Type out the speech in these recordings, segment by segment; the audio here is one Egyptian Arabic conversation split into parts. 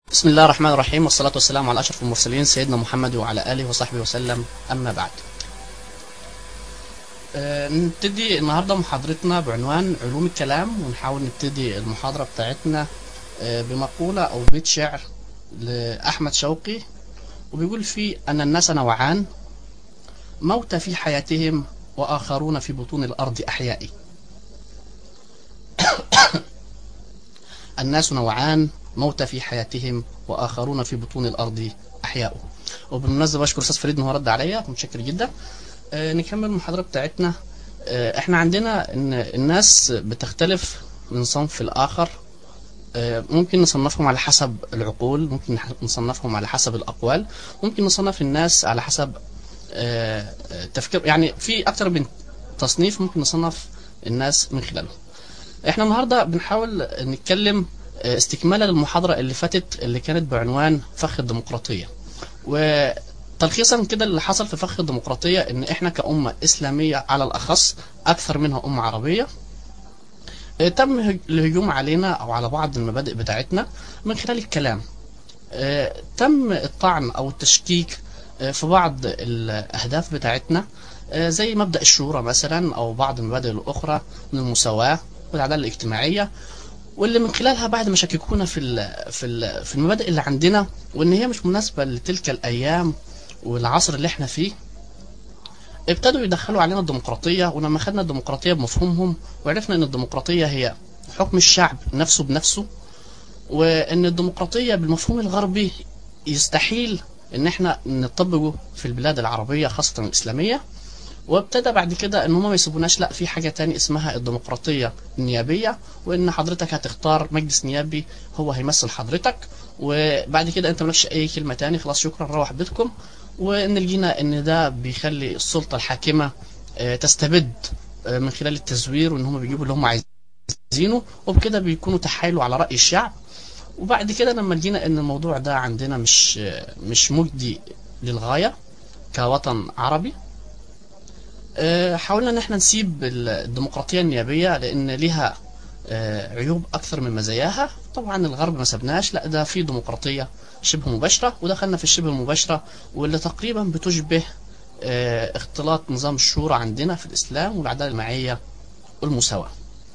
بسم الله الرحمن الرحيم والصلاة والسلام على أشرف المرسلين سيدنا محمد وعلى آله وصحبه وسلم أما بعد آه، نبتدي النهاردة محاضرتنا بعنوان علوم الكلام ونحاول نبتدي المحاضرة بتاعتنا آه، بمقولة أو بيت شعر لأحمد شوقي وبيقول فيه أن الناس نوعان موتى في حياتهم وآخرون في بطون الأرض أحياء الناس نوعان موتى في حياتهم واخرون في بطون الارض احياء وبالمناسبه بشكر استاذ فريد انه رد عليا متشكر جدا آه نكمل المحاضره بتاعتنا آه احنا عندنا ان الناس بتختلف من صنف الاخر آه ممكن نصنفهم على حسب العقول ممكن نصنفهم على حسب الاقوال ممكن نصنف الناس على حسب آه تفكير يعني في اكتر من تصنيف ممكن نصنف الناس من خلاله احنا النهارده بنحاول نتكلم استكمالا للمحاضرة اللي فاتت اللي كانت بعنوان فخ الديمقراطية وتلخيصا كده اللي حصل في فخ الديمقراطية ان احنا كأمة اسلامية على الاخص اكثر منها امة عربية تم الهجوم علينا او على بعض المبادئ بتاعتنا من خلال الكلام تم الطعن او التشكيك في بعض الاهداف بتاعتنا زي مبدأ الشورى مثلا او بعض المبادئ الاخرى من المساواة والعدالة الاجتماعية واللي من خلالها بعد ما شككونا في ال في ال في المبادئ اللي عندنا وان هي مش مناسبه لتلك الايام والعصر اللي احنا فيه ابتدوا يدخلوا علينا الديمقراطيه ولما خدنا الديمقراطيه بمفهومهم وعرفنا ان الديمقراطيه هي حكم الشعب نفسه بنفسه وان الديمقراطيه بالمفهوم الغربي يستحيل ان احنا نطبقه في البلاد العربيه خاصه الاسلاميه وابتدى بعد كده ان هم ما يسيبوناش لا في حاجه تاني اسمها الديمقراطيه النيابيه وان حضرتك هتختار مجلس نيابي هو هيمثل حضرتك وبعد كده انت مالكش اي كلمه تاني خلاص شكرا روح بيتكم وان لقينا ان ده بيخلي السلطه الحاكمه تستبد من خلال التزوير وان هم بيجيبوا اللي هم عايزينه وبكده بيكونوا تحايلوا على راي الشعب وبعد كده لما لقينا ان الموضوع ده عندنا مش مش مجدي للغايه كوطن عربي حاولنا ان احنا نسيب الديمقراطيه النيابيه لان ليها عيوب اكثر من مزاياها طبعا الغرب ما سبناش لا ده في ديمقراطيه شبه مباشره ودخلنا في الشبه المباشره واللي تقريبا بتشبه اختلاط نظام الشورى عندنا في الاسلام والعداله الاجتماعيه والمساواه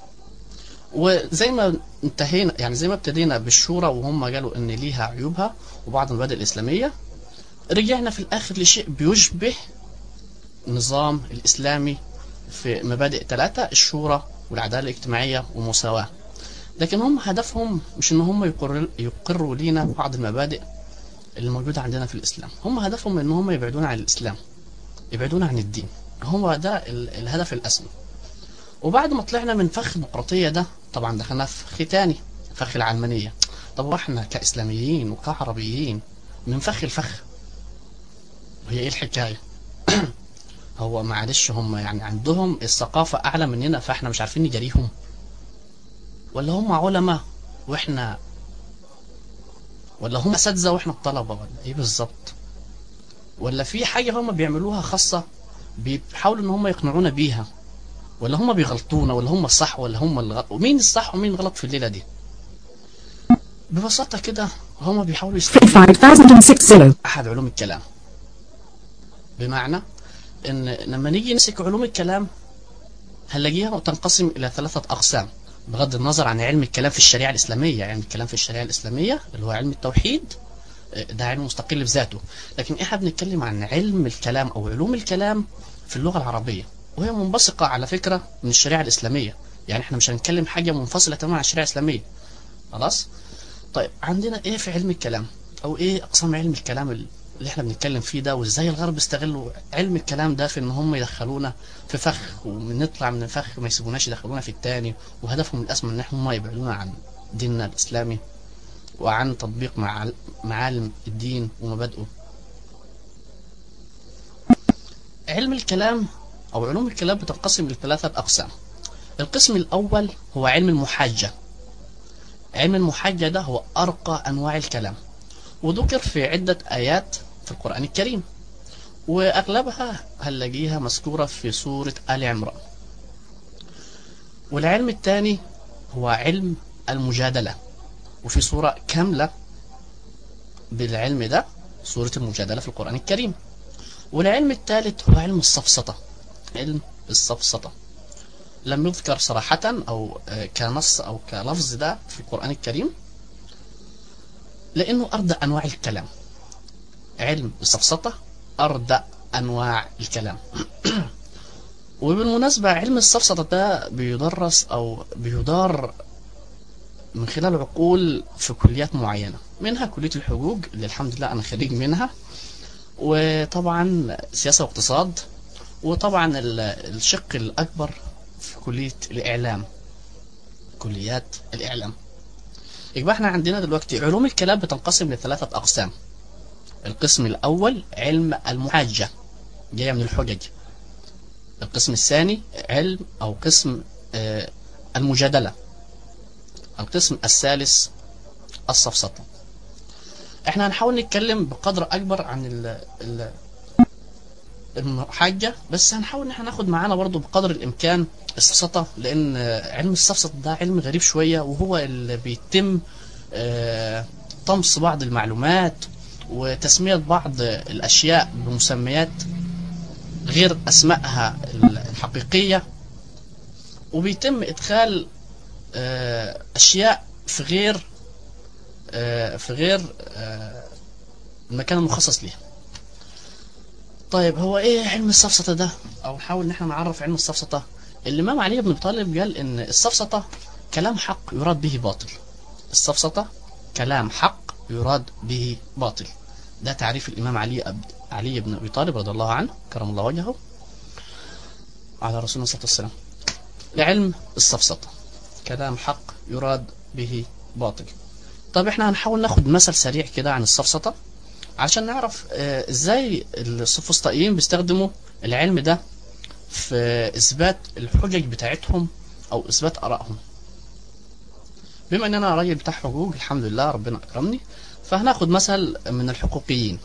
وزي ما انتهينا يعني زي ما ابتدينا بالشورى وهم قالوا ان ليها عيوبها وبعض المبادئ الاسلاميه رجعنا في الاخر لشيء بيشبه النظام الإسلامي في مبادئ ثلاثة الشورى والعدالة الاجتماعية والمساواة لكن هم هدفهم مش ان هم يقرر يقروا لينا بعض المبادئ اللي موجودة عندنا في الإسلام هم هدفهم ان هم يبعدونا عن الإسلام يبعدونا عن الدين هو ده الهدف الأسمى وبعد ما طلعنا من فخ الديمقراطية ده طبعا دخلنا في فخ تاني فخ العلمانية طب واحنا كإسلاميين وكعربيين من فخ الفخ هي ايه الحكاية هو معلش هم يعني عندهم الثقافة أعلى مننا فإحنا مش عارفين نجاريهم ولا هم علماء وإحنا ولا هم أساتذة وإحنا الطلبة ولا إيه بالظبط ولا في حاجة هم بيعملوها خاصة بيحاولوا إن هم يقنعونا بيها ولا هم بيغلطونا ولا هم الصح ولا هم الغلط ومين الصح ومين الغلط في الليلة دي ببساطة كده هم بيحاولوا يستخدموا أحد علوم الكلام بمعنى ان لما نيجي نمسك علوم الكلام هنلاقيها تنقسم الى ثلاثه اقسام بغض النظر عن علم الكلام في الشريعه الاسلاميه يعني الكلام في الشريعه الاسلاميه اللي هو علم التوحيد ده علم مستقل بذاته لكن احنا بنتكلم عن علم الكلام او علوم الكلام في اللغه العربيه وهي منبثقه على فكره من الشريعه الاسلاميه يعني احنا مش هنتكلم حاجه منفصله تماما عن الشريعه الاسلاميه خلاص طيب عندنا ايه في علم الكلام او ايه اقسام علم الكلام اللي احنا بنتكلم فيه ده وازاي الغرب استغلوا علم الكلام ده في ان هم يدخلونا في فخ ونطلع من الفخ ما يسيبوناش يدخلونا في التاني وهدفهم الاسمى ان هم يبعدونا عن ديننا الاسلامي وعن تطبيق معالم الدين ومبادئه علم الكلام او علوم الكلام بتنقسم لثلاثة اقسام القسم الاول هو علم المحاجة علم المحاجة ده هو ارقى انواع الكلام وذكر في عدة آيات في القرآن الكريم وأغلبها هنلاقيها مذكورة في سورة آل عمران والعلم الثاني هو علم المجادلة وفي سورة كاملة بالعلم ده سورة المجادلة في القرآن الكريم والعلم الثالث هو علم السفسطة علم السفسطة لم يذكر صراحة أو آه، كنص أو كلفظ ده في القرآن الكريم لأنه أردى أنواع الكلام علم السفسطة أردى أنواع الكلام وبالمناسبة علم السفسطة ده بيدرس أو بيدار من خلال عقول في كليات معينة منها كلية الحقوق اللي الحمد لله أنا خريج منها وطبعا سياسة واقتصاد وطبعا الشق الأكبر في كلية الإعلام كليات الإعلام يبقى احنا عندنا دلوقتي علوم الكلام بتنقسم لثلاثة أقسام القسم الأول علم المحاجة جاية من الحجج القسم الثاني علم أو قسم آه، المجادلة القسم الثالث السفسطة احنا هنحاول نتكلم بقدر أكبر عن ال ال المحاجة بس هنحاول ان احنا ناخد معانا برضو بقدر الامكان السفسطة لان علم السفسطة ده علم غريب شوية وهو اللي بيتم آه، طمس بعض المعلومات وتسمية بعض الاشياء بمسميات غير اسمائها الحقيقية وبيتم ادخال آه، اشياء في غير آه، في غير المكان المخصص ليها طيب هو ايه علم السفسطة ده او نحاول ان احنا نعرف علم السفسطة الامام علي بن ابي طالب قال ان السفسطة كلام حق يراد به باطل السفسطة كلام حق يراد به باطل ده تعريف الامام علي أب... علي بن ابي طالب رضي الله عنه كرم الله وجهه على رسول الله صلى الله عليه وسلم لعلم السفسطة كلام حق يراد به باطل طب احنا هنحاول ناخد مثل سريع كده عن السفسطة عشان نعرف آه، ازاي السوفسطائيين بيستخدموا العلم ده في اثبات الحجج بتاعتهم او اثبات ارائهم بما ان انا راجل بتاع حقوق الحمد لله ربنا اكرمني فهناخد مثل من الحقوقيين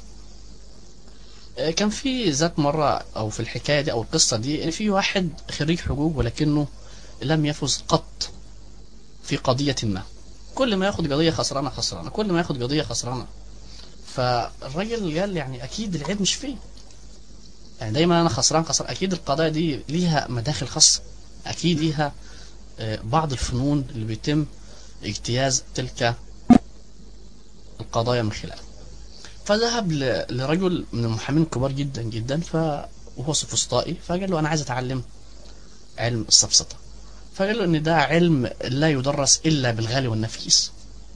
آه، كان في ذات مرة او في الحكاية دي او القصة دي ان في واحد خريج حقوق ولكنه لم يفز قط في قضية ما كل ما ياخد قضية خسرانة خسرانة كل ما ياخد قضية خسرانة فالراجل قال يعني اكيد العيب مش فيه يعني دايما انا خسران خسران اكيد القضايا دي ليها مداخل خاصه اكيد ليها آه، بعض الفنون اللي بيتم اجتياز تلك القضايا من خلالها فذهب لرجل من المحامين الكبار جدا جدا ف وهو سفسطائي فقال له انا عايز اتعلم علم السفسطه فقال له ان ده علم لا يدرس الا بالغالي والنفيس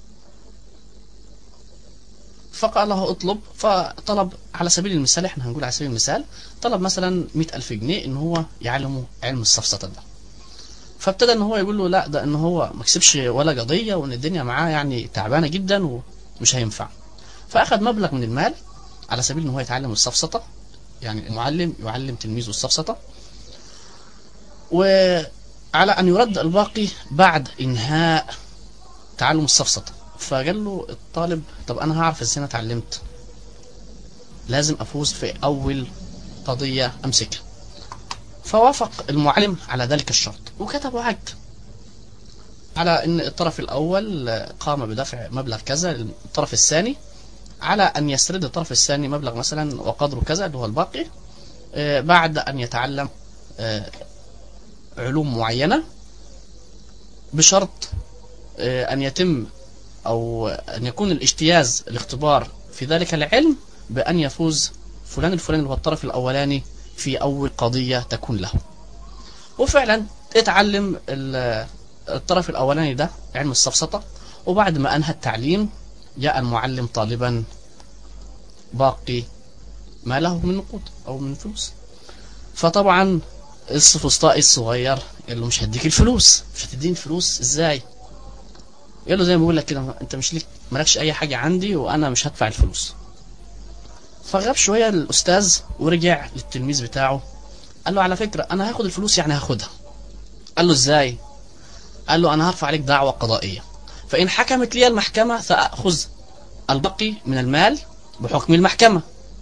فقال له اطلب فطلب على سبيل المثال احنا هنقول على سبيل المثال طلب مثلا مئة ألف جنيه ان هو يعلمه علم السفسطة ده فابتدى ان هو يقول له لا ده ان هو ما كسبش ولا قضية وان الدنيا معاه يعني تعبانة جدا ومش هينفع فاخذ مبلغ من المال على سبيل ان هو يتعلم السفسطة يعني المعلم يعلم تلميذه السفسطة وعلى ان يرد الباقي بعد انهاء تعلم السفسطة فقال له الطالب طب انا هعرف ازاي انا اتعلمت لازم افوز في اول قضية امسكها فوافق المعلم على ذلك الشرط وكتبوا عقد على ان الطرف الاول قام بدفع مبلغ كذا الطرف الثاني على ان يسترد الطرف الثاني مبلغ مثلا وقدره كذا اللي هو الباقي آه، بعد ان يتعلم آه، علوم معينة بشرط آه، ان يتم أو أن يكون الاجتياز الاختبار في ذلك العلم بأن يفوز فلان الفلاني اللي هو الطرف الأولاني في أول قضية تكون له وفعلا اتعلم الطرف الأولاني ده علم السفسطة وبعد ما أنهى التعليم جاء المعلم طالبا باقي ما له من نقود أو من فلوس فطبعا السفسطائي الصغير قال له مش هديك الفلوس مش هتديني الفلوس ازاي قال له زي ما بقول لك كده انت مش ليك مالكش اي حاجه عندي وانا مش هدفع الفلوس فغاب شويه الاستاذ ورجع للتلميذ بتاعه قال له على فكره انا هاخد الفلوس يعني هاخدها قال له ازاي قال له انا هرفع عليك دعوه قضائيه فان حكمت لي المحكمه ساخذ البقي من المال بحكم المحكمه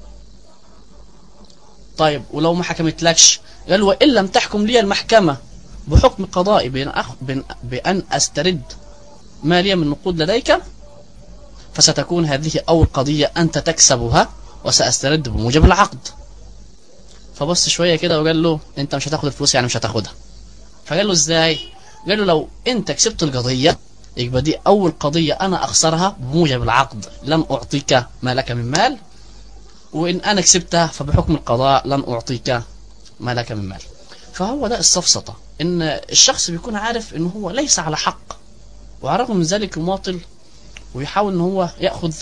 طيب ولو ما حكمتلكش قال وان لم تحكم لي المحكمه بحكم قضائي بأن, أخ... بأن أسترد ما لي من نقود لديك فستكون هذه أول قضية أنت تكسبها وسأسترد بموجب العقد فبص شوية كده وقال له أنت مش هتاخد الفلوس يعني مش هتاخدها فقال له إزاي قال له لو أنت كسبت القضية يبقى دي أول قضية أنا أخسرها بموجب العقد لن أعطيك ما لك من مال وإن أنا كسبتها فبحكم القضاء لن أعطيك ما لك من مال فهو ده السفسطة إن الشخص بيكون عارف إن هو ليس على حق وعلى الرغم من ذلك يماطل ويحاول إن هو يأخذ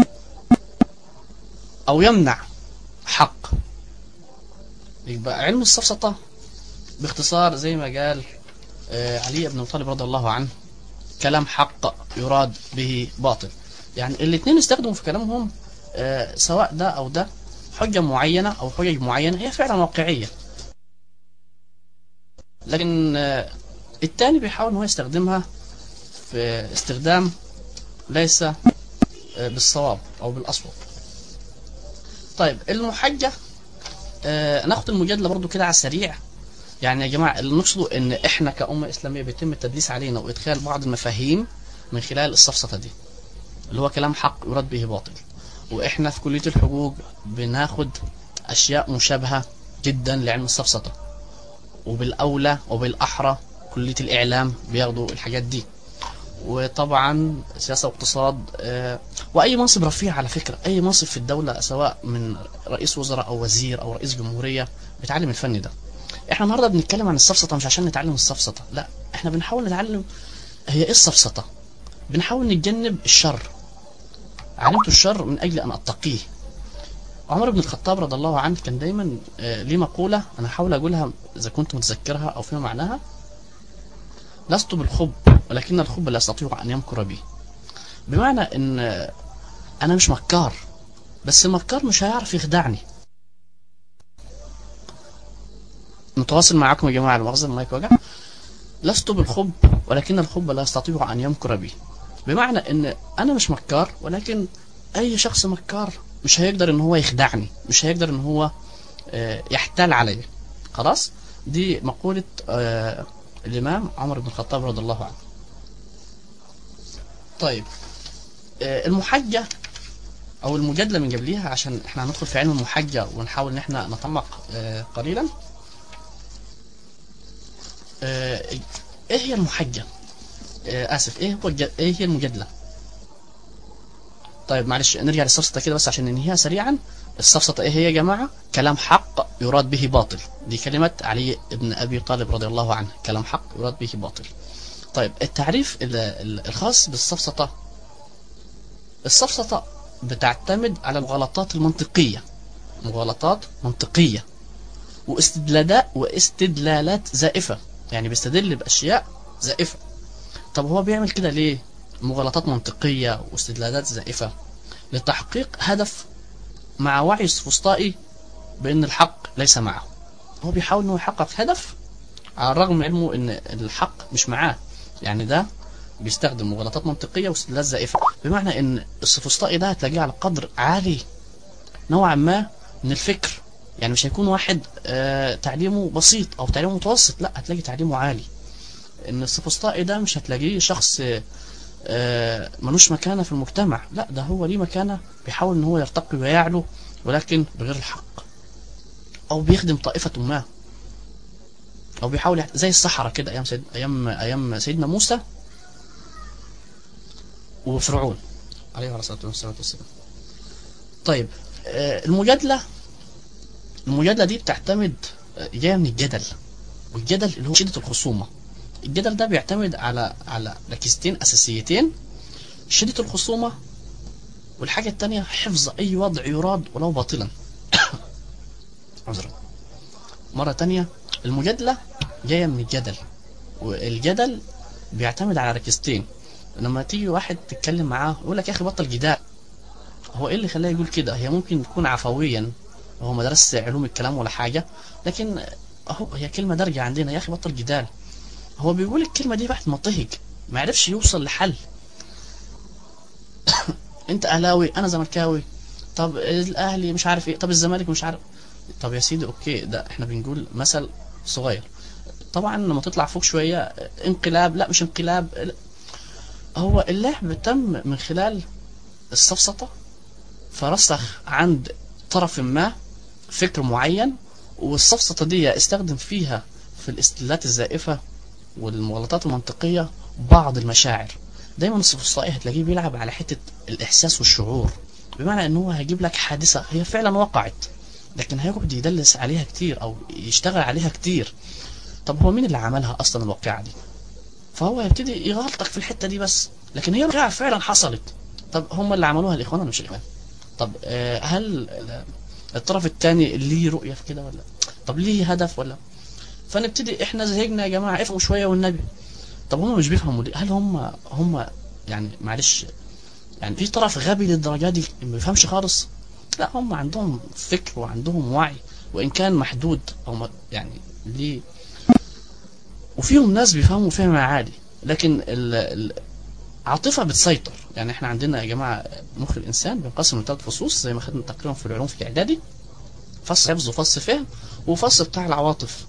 أو يمنع حق يبقى علم السفسطة باختصار زي ما قال آه، علي بن طالب رضي الله عنه كلام حق يراد به باطل يعني الاثنين استخدموا في كلامهم آه، سواء ده او ده حجة معينة او حجج معينة هي فعلا واقعية لكن آه، الثاني بيحاول ان هو يستخدمها في استخدام ليس آه، بالصواب او بالاصوب طيب المحجة آه، ناخد المجادلة برضو كده على السريع يعني يا جماعة اللي نقصده ان احنا كأمة اسلامية بيتم التدليس علينا وادخال بعض المفاهيم من خلال السفسطة دي اللي هو كلام حق يراد به باطل واحنا في كلية الحقوق بناخد اشياء مشابهة جدا لعلم السفسطة وبالاولى وبالاحرى كلية الاعلام بياخدوا الحاجات دي وطبعا سياسة واقتصاد آه، واي منصب رفيع على فكرة اي منصب في الدولة سواء من رئيس وزراء او وزير او رئيس جمهورية بيتعلم الفن ده احنا النهارده بنتكلم عن السفسطه مش عشان نتعلم السفسطه لا احنا بنحاول نتعلم هي ايه السفسطه بنحاول نتجنب الشر علمت الشر من اجل ان اتقيه عمر بن الخطاب رضي الله عنه كان دايما آه، ليه مقوله انا هحاول اقولها اذا كنت متذكرها او فيما معناها لست بالخب ولكن الخب لا يستطيع ان يمكر بي بمعنى ان آه، انا مش مكار بس المكار مش هيعرف يخدعني متواصل معاكم يا جماعه المؤاخذه المايك وجع لست بالخب ولكن الخب لا يستطيع ان يمكر بي بمعنى ان انا مش مكار ولكن اي شخص مكار مش هيقدر ان هو يخدعني مش هيقدر ان هو آه، يحتال علي خلاص دي مقولة آه، الإمام عمر بن الخطاب رضي الله عنه طيب آه، المحجة أو المجادلة من قبليها عشان احنا هندخل في علم المحجة ونحاول ان احنا نتعمق آه، قليلا آه، ايه هي المحجة آه، اسف ايه هو الج- ايه هي المجادلة طيب معلش نرجع للسفسطة كده بس عشان ننهيها سريعا السفسطة ايه هي يا جماعة كلام حق يراد به باطل دي كلمة علي بن ابي طالب رضي الله عنه كلام حق يراد به باطل طيب التعريف ال- ال- الخاص بالسفسطة السفسطة بتعتمد على الغلطات المنطقية مغالطات منطقية واستدلالات واستدلالات زائفة يعني بيستدل بأشياء زائفة طب هو بيعمل كده ليه مغالطات منطقية واستدلالات زائفة لتحقيق هدف مع وعي السفسطائي بأن الحق ليس معه هو بيحاول أنه يحقق هدف على الرغم من علمه أن الحق مش معاه يعني ده بيستخدم مغالطات منطقية واستدلالات زائفة بمعنى أن السفسطائي ده هتلاقيه على قدر عالي نوعا ما من الفكر يعني مش هيكون واحد آه تعليمه بسيط او تعليمه متوسط لا هتلاقي تعليمه عالي ان السفسطائي ده مش هتلاقيه شخص آه ملوش مكانه في المجتمع لا ده هو ليه مكانه بيحاول ان هو يرتقي ويعلو ولكن بغير الحق او بيخدم طائفه ما او بيحاول يحت... زي الصحراء كده ايام سيد... ايام ايام سيدنا موسى وفرعون عليه الصلاه والسلام طيب آه المجادله المجادله دي بتعتمد آه، جايه من الجدل والجدل اللي هو شده الخصومه الجدل ده بيعتمد على على ركيزتين اساسيتين شده الخصومه والحاجه الثانيه حفظ اي وضع يراد ولو باطلا عذرا مره تانية المجادله جايه من الجدل والجدل بيعتمد على ركيزتين لما تيجي واحد تتكلم معاه يقول لك يا اخي بطل جدال هو ايه اللي خلاه يقول كده هي ممكن تكون عفويا هو ما درس علوم الكلام ولا حاجه لكن اهو هي كلمه دارجه عندنا يا اخي بطل جدال هو بيقول الكلمه دي بعد ما طهق ما عرفش يوصل لحل انت اهلاوي انا زملكاوي طب الاهلي مش عارف ايه طب الزمالك مش عارف طب يا سيدي اوكي ده احنا بنقول مثل صغير طبعا لما تطلع فوق شويه انقلاب لا مش انقلاب لا. هو اللعب تم من خلال السفسطة فرسخ عند طرف ما فكر معين والسفسطة دي استخدم فيها في الاستدلالات الزائفة والمغالطات المنطقية بعض المشاعر دايما السفسطائي هتلاقيه بيلعب على حتة الإحساس والشعور بمعنى ان هو هيجيب لك حادثة هي فعلا وقعت لكن هيقعد يدلس عليها كتير او يشتغل عليها كتير طب هو مين اللي عملها اصلا الواقعة دي فهو يبتدي يغلطك في الحتة دي بس لكن هي الواقعة فعلا حصلت طب هم اللي عملوها الاخوان ولا مش الاخوان طب آه، هل الطرف الثاني ليه رؤية في كده ولا طب ليه هدف ولا فنبتدي احنا زهقنا يا جماعة افهموا شوية والنبي طب هم مش بيفهموا ليه هل هم هم يعني معلش يعني في طرف غبي للدرجة دي ما بيفهمش خالص لا هم عندهم فكر وعندهم وعي وان كان محدود او م- يعني ليه وفيهم ناس بيفهموا فهم عالي لكن ال- العاطفة بتسيطر يعني احنا عندنا يا جماعة مخ الانسان بينقسم لثلاث فصوص زي ما خدنا تقريبا في العلوم في الاعدادي فص حفظ وفص فهم وفص بتاع العواطف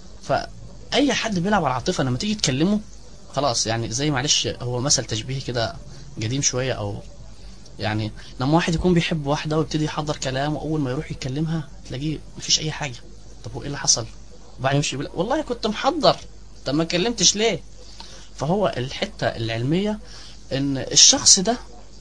فاي حد بيلعب على العاطفة لما تيجي تكلمه خلاص يعني زي معلش هو مثل تشبيهي كده قديم شوية او يعني لما واحد يكون بيحب واحدة ويبتدي يحضر كلام وأول ما يروح يكلمها تلاقيه مفيش أي حاجة طب هو إيه اللي حصل؟ وبعدين يمشي يقول والله كنت محضر طب ما كلمتش ليه؟ فهو الحتة العلمية إن الشخص ده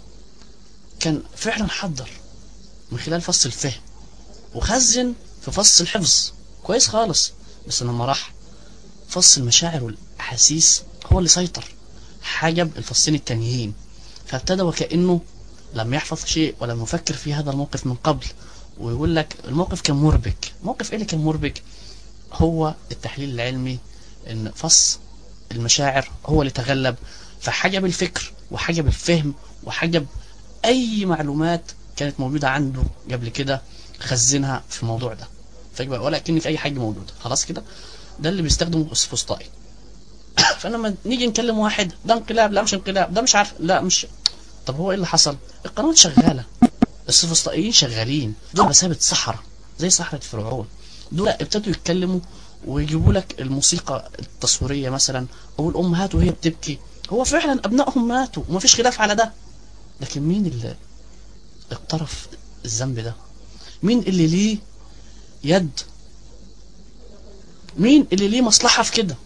كان فعلا حضر من خلال فصل الفهم وخزن في فصل الحفظ كويس خالص بس لما راح فصل المشاعر والأحاسيس هو اللي سيطر حجب الفصين التانيين فابتدى وكأنه لم يحفظ شيء ولم يفكر في هذا الموقف من قبل ويقول لك الموقف كان مربك موقف ايه اللي كان مربك هو التحليل العلمي ان فص المشاعر هو اللي تغلب فحجب الفكر وحجب الفهم وحجب اي معلومات كانت موجودة عنده قبل كده خزنها في الموضوع ده فيبقى ولا كأن في اي حاجة موجودة خلاص كده ده اللي بيستخدمه السفسطائي فلما نيجي نكلم واحد ده انقلاب لا مش انقلاب ده مش عارف لا مش طب هو ايه اللي حصل القنوات شغالة السفسطائيين شغالين دول مسابة صحراء زي صحراء فرعون دول ابتدوا يتكلموا ويجيبوا لك الموسيقى التصويرية مثلا او الامهات وهي بتبكي هو فعلا ابنائهم ماتوا ومفيش خلاف على ده لكن مين اللي اقترف الذنب ده مين اللي ليه يد مين اللي ليه مصلحة في كده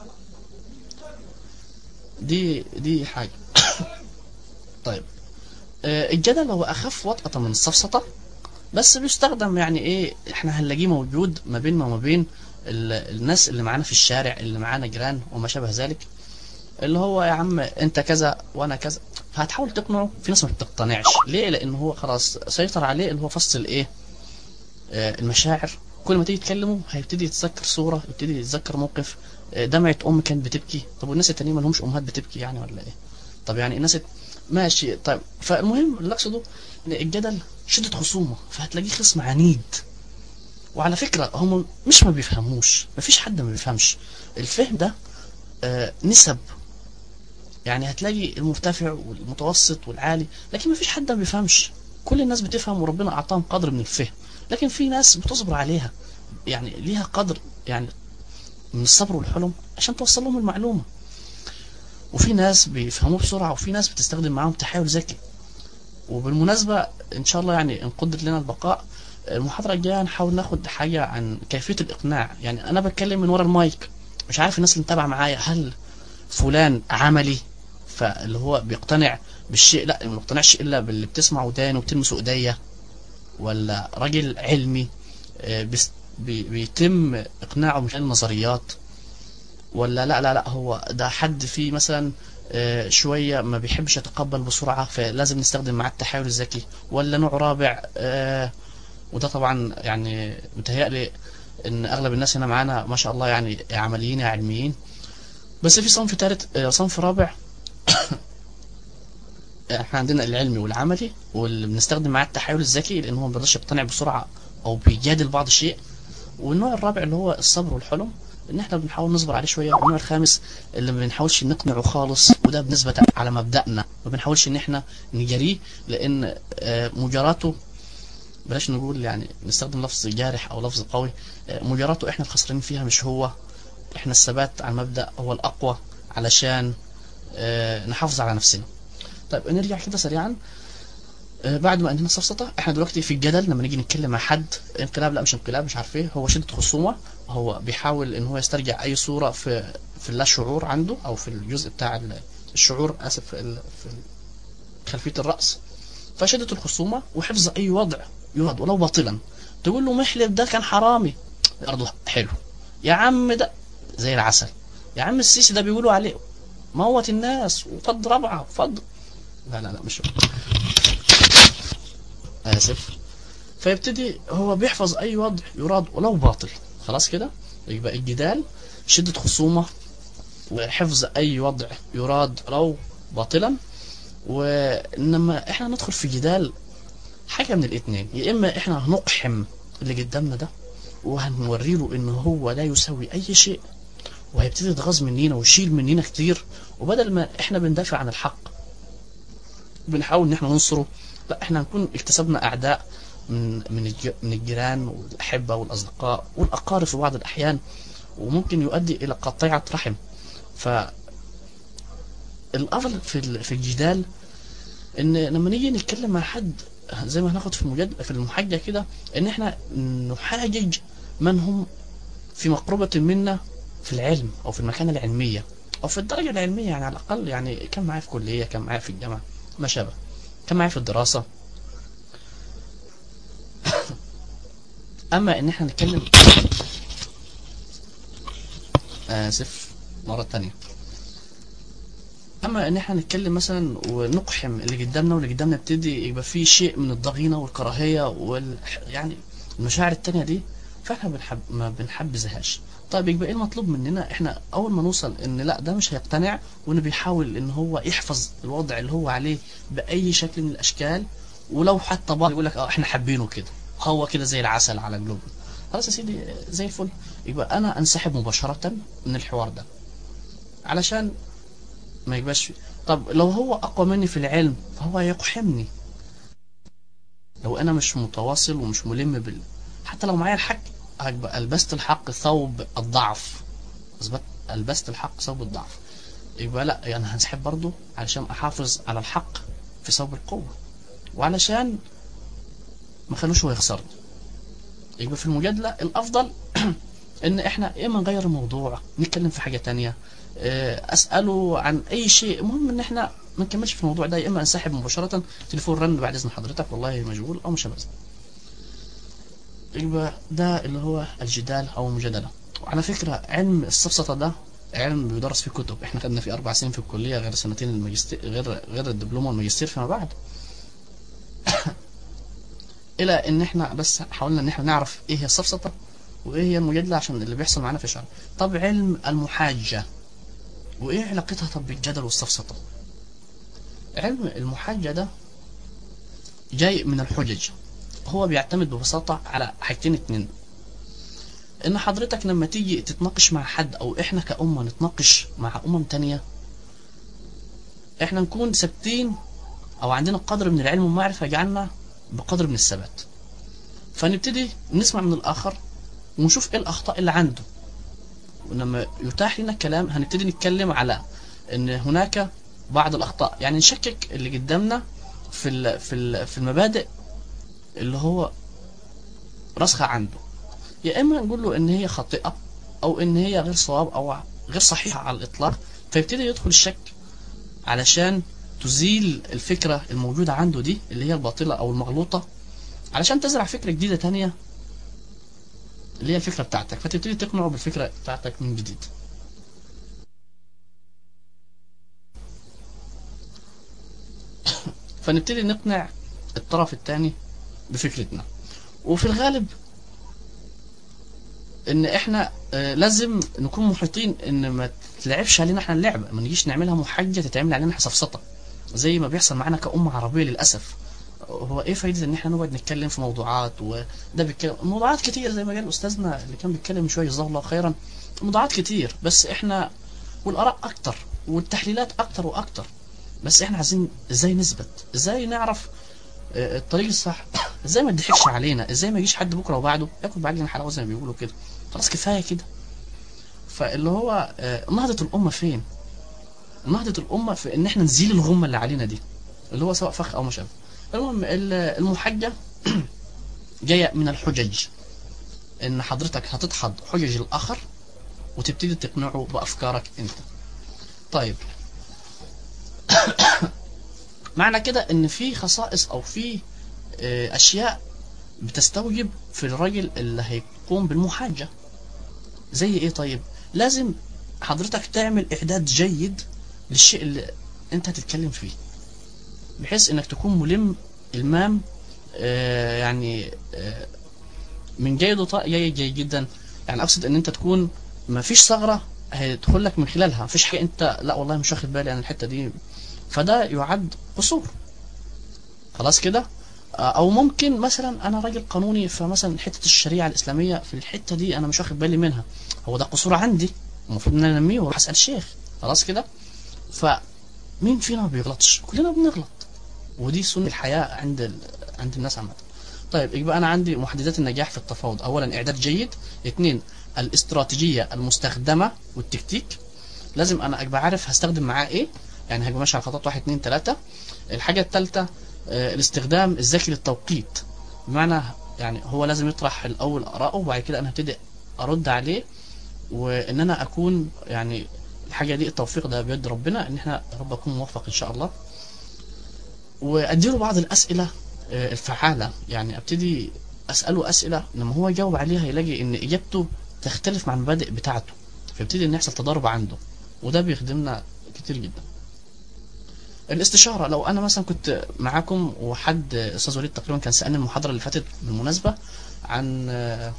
دي دي حاجة طيب آه، الجدل هو أخف وطأة من السفسطة بس بيستخدم يعني إيه إحنا هنلاقيه موجود ما بيننا وما بين ال- الناس اللي معانا في الشارع اللي معانا جيران وما شابه ذلك اللي هو يا عم أنت كذا وأنا كذا فهتحاول تقنعه في ناس ما بتقتنعش ليه لأن هو خلاص سيطر عليه اللي هو فصل إيه آه، المشاعر كل ما تيجي تكلمه هيبتدي يتذكر صورة يبتدي يتذكر موقف آه، دمعة أم كانت بتبكي طب والناس التانيين ما لهمش أمهات بتبكي يعني ولا إيه طب يعني الناس الت- ماشي طيب فالمهم اللي أقصده إن الجدل شدة خصومة فهتلاقيه خصم عنيد وعلى فكرة هم مش ما بيفهموش مفيش حد ما بيفهمش الفهم ده آه، نسب يعني هتلاقي المرتفع والمتوسط والعالي لكن مفيش حد ما بيفهمش كل الناس بتفهم وربنا أعطاهم قدر من الفهم لكن في ناس بتصبر عليها يعني ليها قدر يعني من الصبر والحلم عشان توصل لهم المعلومة وفي ناس بيفهموه بسرعة وفي ناس بتستخدم معاهم تحايل ذكي وبالمناسبة إن شاء الله يعني إن قدر لنا البقاء المحاضرة الجاية هنحاول ناخد حاجة عن كيفية الإقناع يعني أنا بتكلم من ورا المايك مش عارف الناس اللي متابعة معايا هل فلان عملي فاللي هو بيقتنع بالشيء لا ما بيقتنعش إلا باللي بتسمع ودانه وبتلمس إيديا ولا راجل علمي آه، بيس- بي- بيتم إقناعه من خلال النظريات ولا لا لا لا هو ده حد فيه مثلا آه، شوية ما بيحبش يتقبل بسرعة فلازم نستخدم معاه التحايل الذكي ولا نوع رابع آه، وده طبعا يعني متهيألي ان اغلب الناس هنا معانا ما شاء الله يعني يا عمليين يا علميين بس في صنف ثالث آه، صنف رابع احنا عندنا العلمي والعملي واللي بنستخدم معاه التحايل الذكي لان هو ما بيقدرش يقتنع بسرعة او بيجادل بعض الشيء والنوع الرابع اللي هو الصبر والحلم ان احنا بنحاول نصبر عليه شويه والنوع الخامس اللي ما بنحاولش نقنعه خالص وده بالنسبه على مبدأنا ما بنحاولش ان احنا نجاريه لان آه، مجاراته بلاش نقول يعني نستخدم لفظ جارح او لفظ قوي آه، مجاراته احنا الخسرانين فيها مش هو احنا الثبات على المبدأ هو الاقوى علشان آه، نحافظ على نفسنا طيب نرجع كده سريعا آه، بعد ما انهينا السفسطه احنا دلوقتي في الجدل لما نيجي نتكلم مع حد انقلاب لا مش انقلاب مش عارف ايه هو شده خصومه هو بيحاول ان هو يسترجع اي صوره في في اللا شعور عنده او في الجزء بتاع ال- الشعور اسف في ال- في خلفيه الراس فشده الخصومه وحفظ اي وضع يراد ولو باطلا تقول له محلف ده كان حرامي برضه حلو يا عم ده زي العسل يا عم السيسي ده بيقولوا عليه موت الناس وفض ربعه وفض لا لا لا مش هو. اسف فيبتدي هو بيحفظ اي وضع يراد ولو باطل خلاص كده يبقى الجدال شدة خصومة وحفظ اي وضع يراد ولو باطلا وانما احنا ندخل في جدال حاجة من الاتنين يا اما احنا هنقحم اللي قدامنا ده وهنوري له ان هو لا يساوي اي شيء وهيبتدي يتغاظ مننا ويشيل مننا كتير وبدل ما احنا بندافع عن الحق بنحاول ان احنا ننصره لا احنا هنكون اكتسبنا اعداء من من الج- من الجيران والاحبه والاصدقاء والاقارب في بعض الاحيان وممكن يؤدي الى قطيعه رحم ف الافضل في ال- في الجدال ان لما نيجي نتكلم مع حد زي ما هناخد في المجاد في المحاجه كده ان احنا نحاجج من هم في مقربه منا في العلم او في المكانه العلميه او في الدرجه العلميه يعني على الاقل يعني كان معايا في كليه كان معايا في الجامعه ما شابه كان معايا في الدراسه اما ان احنا نتكلم اسف مره تانية اما ان احنا نتكلم مثلا ونقحم اللي قدامنا واللي قدامنا يبتدي يبقى فيه شيء من الضغينه والكراهيه وال يعني المشاعر التانية دي فاحنا بنحب ما بنحبذهاش طيب يبقى ايه المطلوب مننا احنا اول ما نوصل ان لا ده مش هيقتنع وانه بيحاول ان هو يحفظ الوضع اللي هو عليه باي شكل من الاشكال ولو حتى بعض يقول لك اه احنا حابينه كده هو كده زي العسل على قلوبنا خلاص يا سيدي زي الفل يبقى انا انسحب مباشره من الحوار ده علشان ما يبقاش فيه. طب لو هو اقوى مني في العلم فهو يقحمني لو انا مش متواصل ومش ملم بال حتى لو معايا الحق هيبقى البست الحق ثوب الضعف اثبت البست الحق ثوب الضعف يبقى لا يعني هنسحب برضه علشان احافظ على الحق في ثوب القوه وعلشان ما خلوش هو يخسرني يبقى في المجادله الافضل ان احنا يا اما نغير الموضوع نتكلم في حاجه تانية آه، اساله عن اي شيء المهم ان احنا ما نكملش في الموضوع ده يا اما انسحب مباشره تليفون رن بعد اذن حضرتك والله مشغول او مش هبذل يبقى ده اللي هو الجدال او المجادله وعلى فكره علم السفسطه ده علم بيدرس فيه كتب احنا خدنا فيه اربع سنين في الكليه غير سنتين الماجستير غير غير الدبلوم والماجستير فيما بعد الى ان احنا بس حاولنا ان احنا نعرف ايه هي السفسطه وايه هي المجادله عشان اللي بيحصل معانا في شرع طب علم المحاجه وايه علاقتها طب بالجدل والسفسطه علم المحاجه ده جاي من الحجج هو بيعتمد ببساطه على حاجتين اتنين ان حضرتك لما تيجي تتناقش مع حد او احنا كأمة نتناقش مع أمم تانية احنا نكون ثابتين او عندنا قدر من العلم والمعرفة يجعلنا بقدر من الثبات فنبتدي نسمع من الآخر ونشوف ايه الأخطاء اللي عنده ولما يتاح لنا الكلام هنبتدي نتكلم على ان هناك بعض الأخطاء يعني نشكك اللي قدامنا في ال- في ال- في المبادئ اللي هو راسخة عنده يا اما نقول له ان هي خاطئه او ان هي غير صواب او غير صحيحه على الاطلاق فيبتدي يدخل الشك علشان تزيل الفكره الموجوده عنده دي اللي هي الباطله او المغلوطه علشان تزرع فكره جديده تانية اللي هي الفكره بتاعتك فتبتدي تقنعه بالفكره بتاعتك من جديد فنبتدي نقنع الطرف الثاني بفكرتنا وفي الغالب ان احنا آه، لازم نكون محيطين ان ما تلعبش علينا احنا اللعبه ما نجيش نعملها محجه تتعمل علينا احنا سفسطه زي ما بيحصل معانا كأمة عربية للأسف هو ايه فايدة ان احنا نقعد نتكلم في موضوعات وده بيتكلم موضوعات كتير زي ما قال استاذنا اللي كان بيتكلم من شوية جزاه الله خيرا موضوعات كتير بس احنا والاراء اكتر والتحليلات اكتر واكتر بس احنا عايزين ازاي نثبت ازاي نعرف آه، الطريق الصح ازاي ما تضحكش علينا ازاي ما يجيش حد بكره وبعده ياكل بعجين حلاوه زي ما بيقولوا كده خلاص كفايه كده فاللي هو آه، نهضه الامه فين نهضه الامه في ان احنا نزيل الغمه اللي علينا دي اللي هو سواء فخ او مشابه المهم ال- المحجة جاية من الحجج ان حضرتك هتدحض حجج الاخر وتبتدي تقنعه بافكارك انت طيب معنى كده ان في خصائص او في آه، اشياء بتستوجب في الراجل اللي هيقوم بالمحاجة زي ايه طيب لازم حضرتك تعمل اعداد جيد للشيء اللي انت هتتكلم فيه بحيث انك تكون ملم المام آه، يعني آه، من جيد وطاء جيد جيد جدا يعني اقصد ان انت تكون ما فيش ثغره هيدخل لك من خلالها ما فيش حاجه انت لا والله مش واخد بالي عن الحته دي فده يعد قصور خلاص كده آه، او ممكن مثلا انا راجل قانوني فمثلا حته الشريعه الاسلاميه في الحته دي انا مش واخد بالي منها هو ده قصور عندي المفروض ان انا انميه واروح اسال الشيخ خلاص كده فمين فينا ما بيغلطش كلنا بنغلط ودي سنه الحياه عند ال... عند الناس عامه طيب يبقى انا عندي محددات النجاح في التفاوض اولا اعداد جيد اثنين الاستراتيجيه المستخدمه والتكتيك لازم انا ابقى عارف هستخدم معاه ايه يعني هبقى ماشي على خطوات واحد اتنين تلاته الحاجه الثالثه الاستخدام الذكي للتوقيت بمعنى يعني هو لازم يطرح الاول اراءه وبعد كده انا هبتدي ارد عليه وان انا اكون يعني الحاجه دي التوفيق ده بيد ربنا ان احنا يا رب اكون موفق ان شاء الله واديله بعض الاسئله آه، الفعاله يعني ابتدي اساله اسئله لما هو يجاوب عليها يلاقي ان اجابته تختلف مع المبادئ بتاعته فيبتدي ان يحصل تضارب عنده وده بيخدمنا كتير جدا الاستشاره لو انا مثلا كنت معاكم وحد استاذ وليد تقريبا كان سالني المحاضره اللي فاتت بالمناسبه عن آه،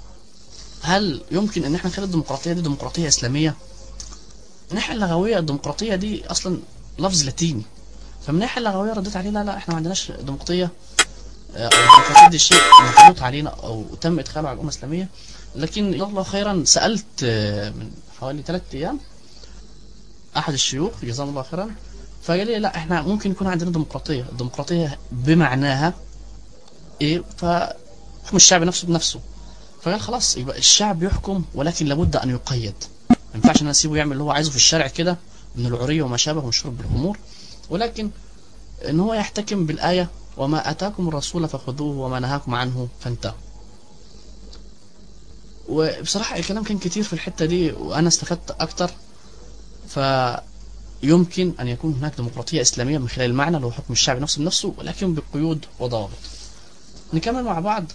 هل يمكن ان احنا نخلي الديمقراطيه دي ديمقراطيه اسلاميه من الناحيه اللغويه الديمقراطيه دي اصلا لفظ لاتيني فمن الناحيه اللغويه رديت عليه لا لا احنا ما عندناش ديمقراطيه آه، او الديمقراطيه دي شيء مفروض علينا او تم ادخاله على الامه الاسلاميه لكن جزاه الله خيرا سالت آه، من حوالي ثلاث ايام احد الشيوخ جزاه الله خيرا فقال لي لا احنا ممكن يكون عندنا ديمقراطيه الديمقراطيه بمعناها ايه فحكم الشعب نفسه بنفسه فقال خلاص يبقى الشعب يحكم ولكن لابد ان يقيد ما ينفعش ان انا اسيبه يعمل اللي هو عايزه في الشارع كده من العريه وما شابه من شرب الخمور ولكن ان هو يحتكم بالايه وما اتاكم الرسول فخذوه وما نهاكم عنه فانتهوا وبصراحه الكلام كان كتير في الحته دي وانا استفدت اكتر فيمكن ان يكون هناك ديمقراطيه اسلاميه من خلال المعنى اللي هو حكم الشعب نفسه بنفسه ولكن بقيود وضوابط نكمل مع بعض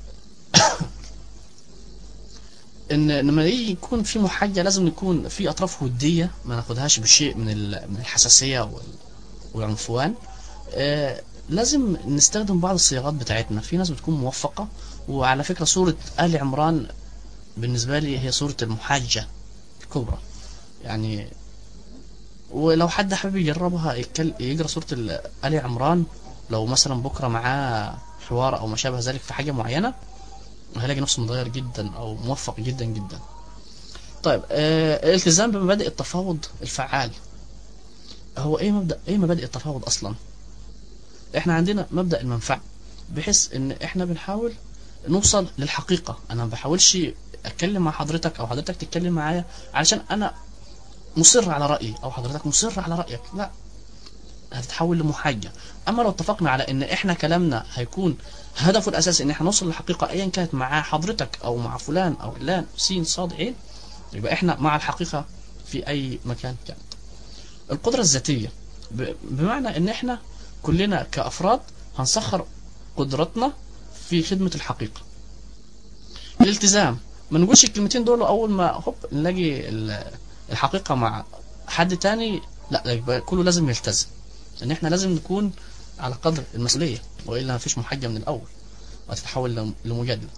ان لما يجي يكون في محاجه لازم يكون في اطراف وديه ما ناخدهاش بشيء من ال- من الحساسيه وال- والعنفوان آه، لازم نستخدم بعض الصياغات بتاعتنا في ناس بتكون موفقه وعلى فكره سوره ال عمران بالنسبه لي هي سوره المحاجه الكبرى يعني ولو حد حابب يجربها يتكل- يقرا سوره ال- ال عمران لو مثلا بكره معاه حوار او ما شابه ذلك في حاجه معينه هيلاقي نفسه متغير جدا او موفق جدا جدا طيب آه الالتزام بمبادئ التفاوض الفعال هو ايه مبدا ايه مبادئ التفاوض اصلا احنا عندنا مبدا المنفعه بحيث ان احنا بنحاول نوصل للحقيقه انا ما بحاولش اتكلم مع حضرتك او حضرتك تتكلم معايا علشان انا مصر على رايي او حضرتك مصر على رايك لا هتتحول لمحاجه اما لو اتفقنا على ان احنا كلامنا هيكون هدفه الاساسي ان احنا نوصل للحقيقه ايا كانت مع حضرتك او مع فلان او علان سين صاد عين يبقى احنا مع الحقيقه في اي مكان كانت القدره الذاتيه ب- بمعنى ان احنا كلنا كافراد هنسخر قدرتنا في خدمه الحقيقه الالتزام ما نقولش الكلمتين دول اول ما هوب نلاقي ال- الحقيقه مع حد تاني لا ده يبقى كله لازم يلتزم ان احنا لازم نكون على قدر المسؤوليه والا مفيش محجه من الاول وهتتحول لم- لمجادله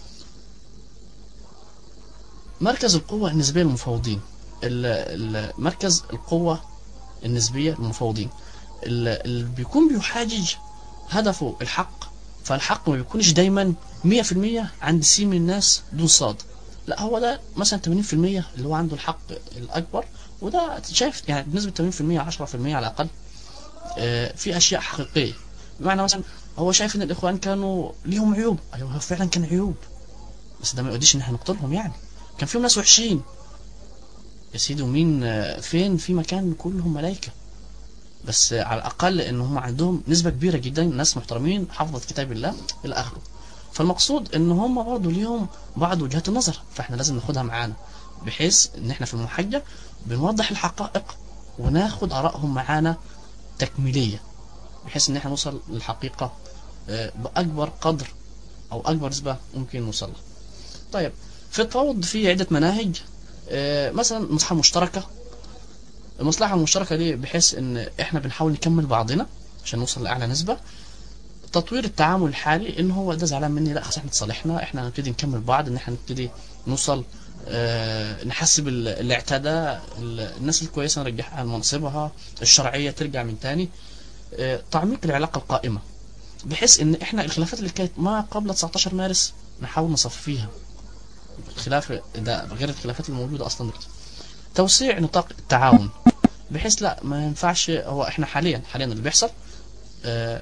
مركز القوة النسبية للمفاوضين ال- ال- مركز القوة النسبية للمفاوضين ال- اللي بيكون بيحاجج هدفه الحق فالحق ما بيكونش دايما 100% عند سي من الناس دون صاد لا هو ده مثلا 80% اللي هو عنده الحق الأكبر وده شايف يعني بنسبة 80% 10% على الأقل آه، في أشياء حقيقية بمعنى مثلا هو شايف إن الإخوان كانوا ليهم عيوب أيوه هو فعلا كان عيوب بس ده ما يقضيش إن احنا نقتلهم يعني كان فيهم ناس وحشين يا سيدي ومين آه، فين في مكان كلهم ملائكة بس على الاقل ان هم عندهم نسبه كبيره جدا ناس محترمين حفظت كتاب الله الى اخره فالمقصود ان هم برضه ليهم بعض وجهات النظر فاحنا لازم ناخدها معانا بحيث ان احنا في المحجة بنوضح الحقائق وناخد ارائهم معانا تكميليه بحيث ان احنا نوصل للحقيقه آه، باكبر قدر او اكبر نسبه ممكن نوصل لها طيب في التفاوض في عده مناهج آه، مثلا مصلحه مشتركه المصلحه المشتركه دي بحيث ان احنا بنحاول نكمل بعضنا عشان نوصل لاعلى نسبه تطوير التعامل الحالي ان هو ده زعلان مني لا خلاص احنا تصالحنا احنا هنبتدي نكمل بعض ان احنا نبتدي نوصل آه نحسب ال- اللي اعتدى ال- الناس الكويسه نرجعها لمنصبها الشرعيه ترجع من تاني آه تعميق العلاقه القائمه بحيث ان احنا الخلافات اللي كانت ما قبل 19 مارس نحاول نصفيها الخلاف ده غير الخلافات الموجوده اصلا دلوقتي توسيع نطاق التعاون بحيث لا ما ينفعش هو احنا حاليا حاليا اللي بيحصل آه،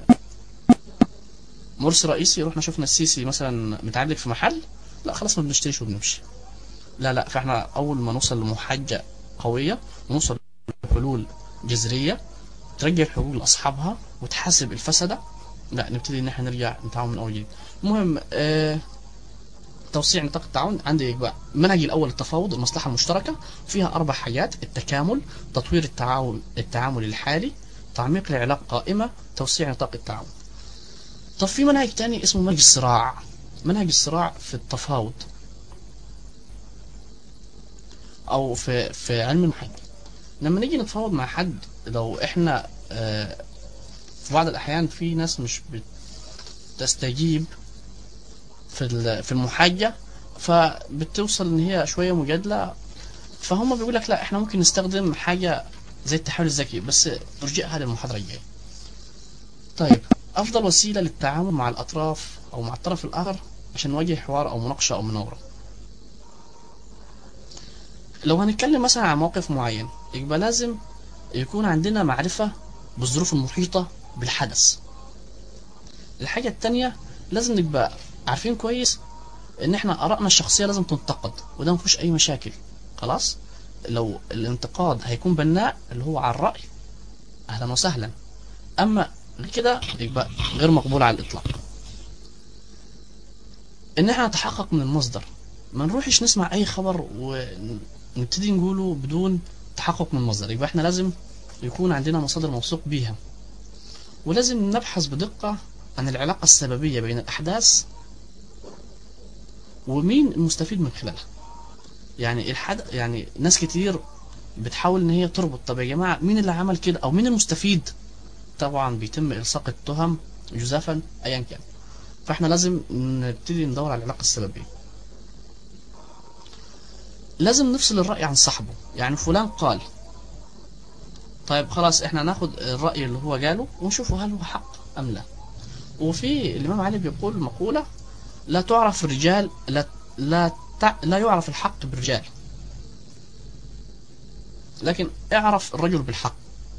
مرسي رئيسي رحنا شفنا السيسي مثلا متعلق في محل لا خلاص ما بنشتريش وبنمشي لا لا فاحنا اول ما نوصل لمحجة قوية ونوصل لحلول جذرية ترجع الحقوق لاصحابها وتحاسب الفسدة لا نبتدي ان احنا نرجع نتعاون من اول جديد المهم آه توسيع نطاق التعاون عندي بقى المنهج الاول التفاوض المصلحه المشتركه فيها اربع حاجات التكامل تطوير التعاون التعامل الحالي تعميق العلاقه قائمه توسيع نطاق التعاون طب في منهج تاني اسمه منهج الصراع منهج الصراع في التفاوض او في في علم المحاكمه لما نيجي نتفاوض مع حد لو احنا آه، في بعض الاحيان في ناس مش بتستجيب في ال- في المحاجة فبتوصل ان هي شوية مجادلة فهم بيقول لك لا احنا ممكن نستخدم حاجة زي التحول الذكي بس ارجئها للمحاضرة الجاية طيب افضل وسيلة للتعامل مع الاطراف او مع الطرف الاخر عشان نواجه حوار او مناقشة او مناورة لو هنتكلم مثلا عن موقف معين يبقى لازم يكون عندنا معرفة بالظروف المحيطة بالحدث الحاجة التانية لازم نبقى عارفين كويس ان احنا ارائنا الشخصيه لازم تنتقد وده ما فيهوش اي مشاكل خلاص لو الانتقاد هيكون بناء اللي هو على الراي اهلا وسهلا اما غير كده يبقى غير مقبول على الاطلاق ان احنا نتحقق من المصدر ما نروحش نسمع اي خبر ونبتدي نقوله بدون تحقق من المصدر يبقى احنا لازم يكون عندنا مصادر موثوق بيها ولازم نبحث بدقة عن العلاقة السببية بين الأحداث ومين المستفيد من خلالها يعني الحد يعني ناس كتير بتحاول ان هي تربط طب يا جماعه مين اللي عمل كده او مين المستفيد طبعا بيتم الصاق التهم جزافا ايا كان فاحنا لازم نبتدي ندور على العلاقه السببيه لازم نفصل الراي عن صاحبه يعني فلان قال طيب خلاص احنا ناخد الراي اللي هو قاله ونشوفه هل هو حق ام لا وفي الامام علي بيقول مقوله لا تعرف الرجال لا لا تع... لا يعرف الحق بالرجال لكن اعرف الرجل بالحق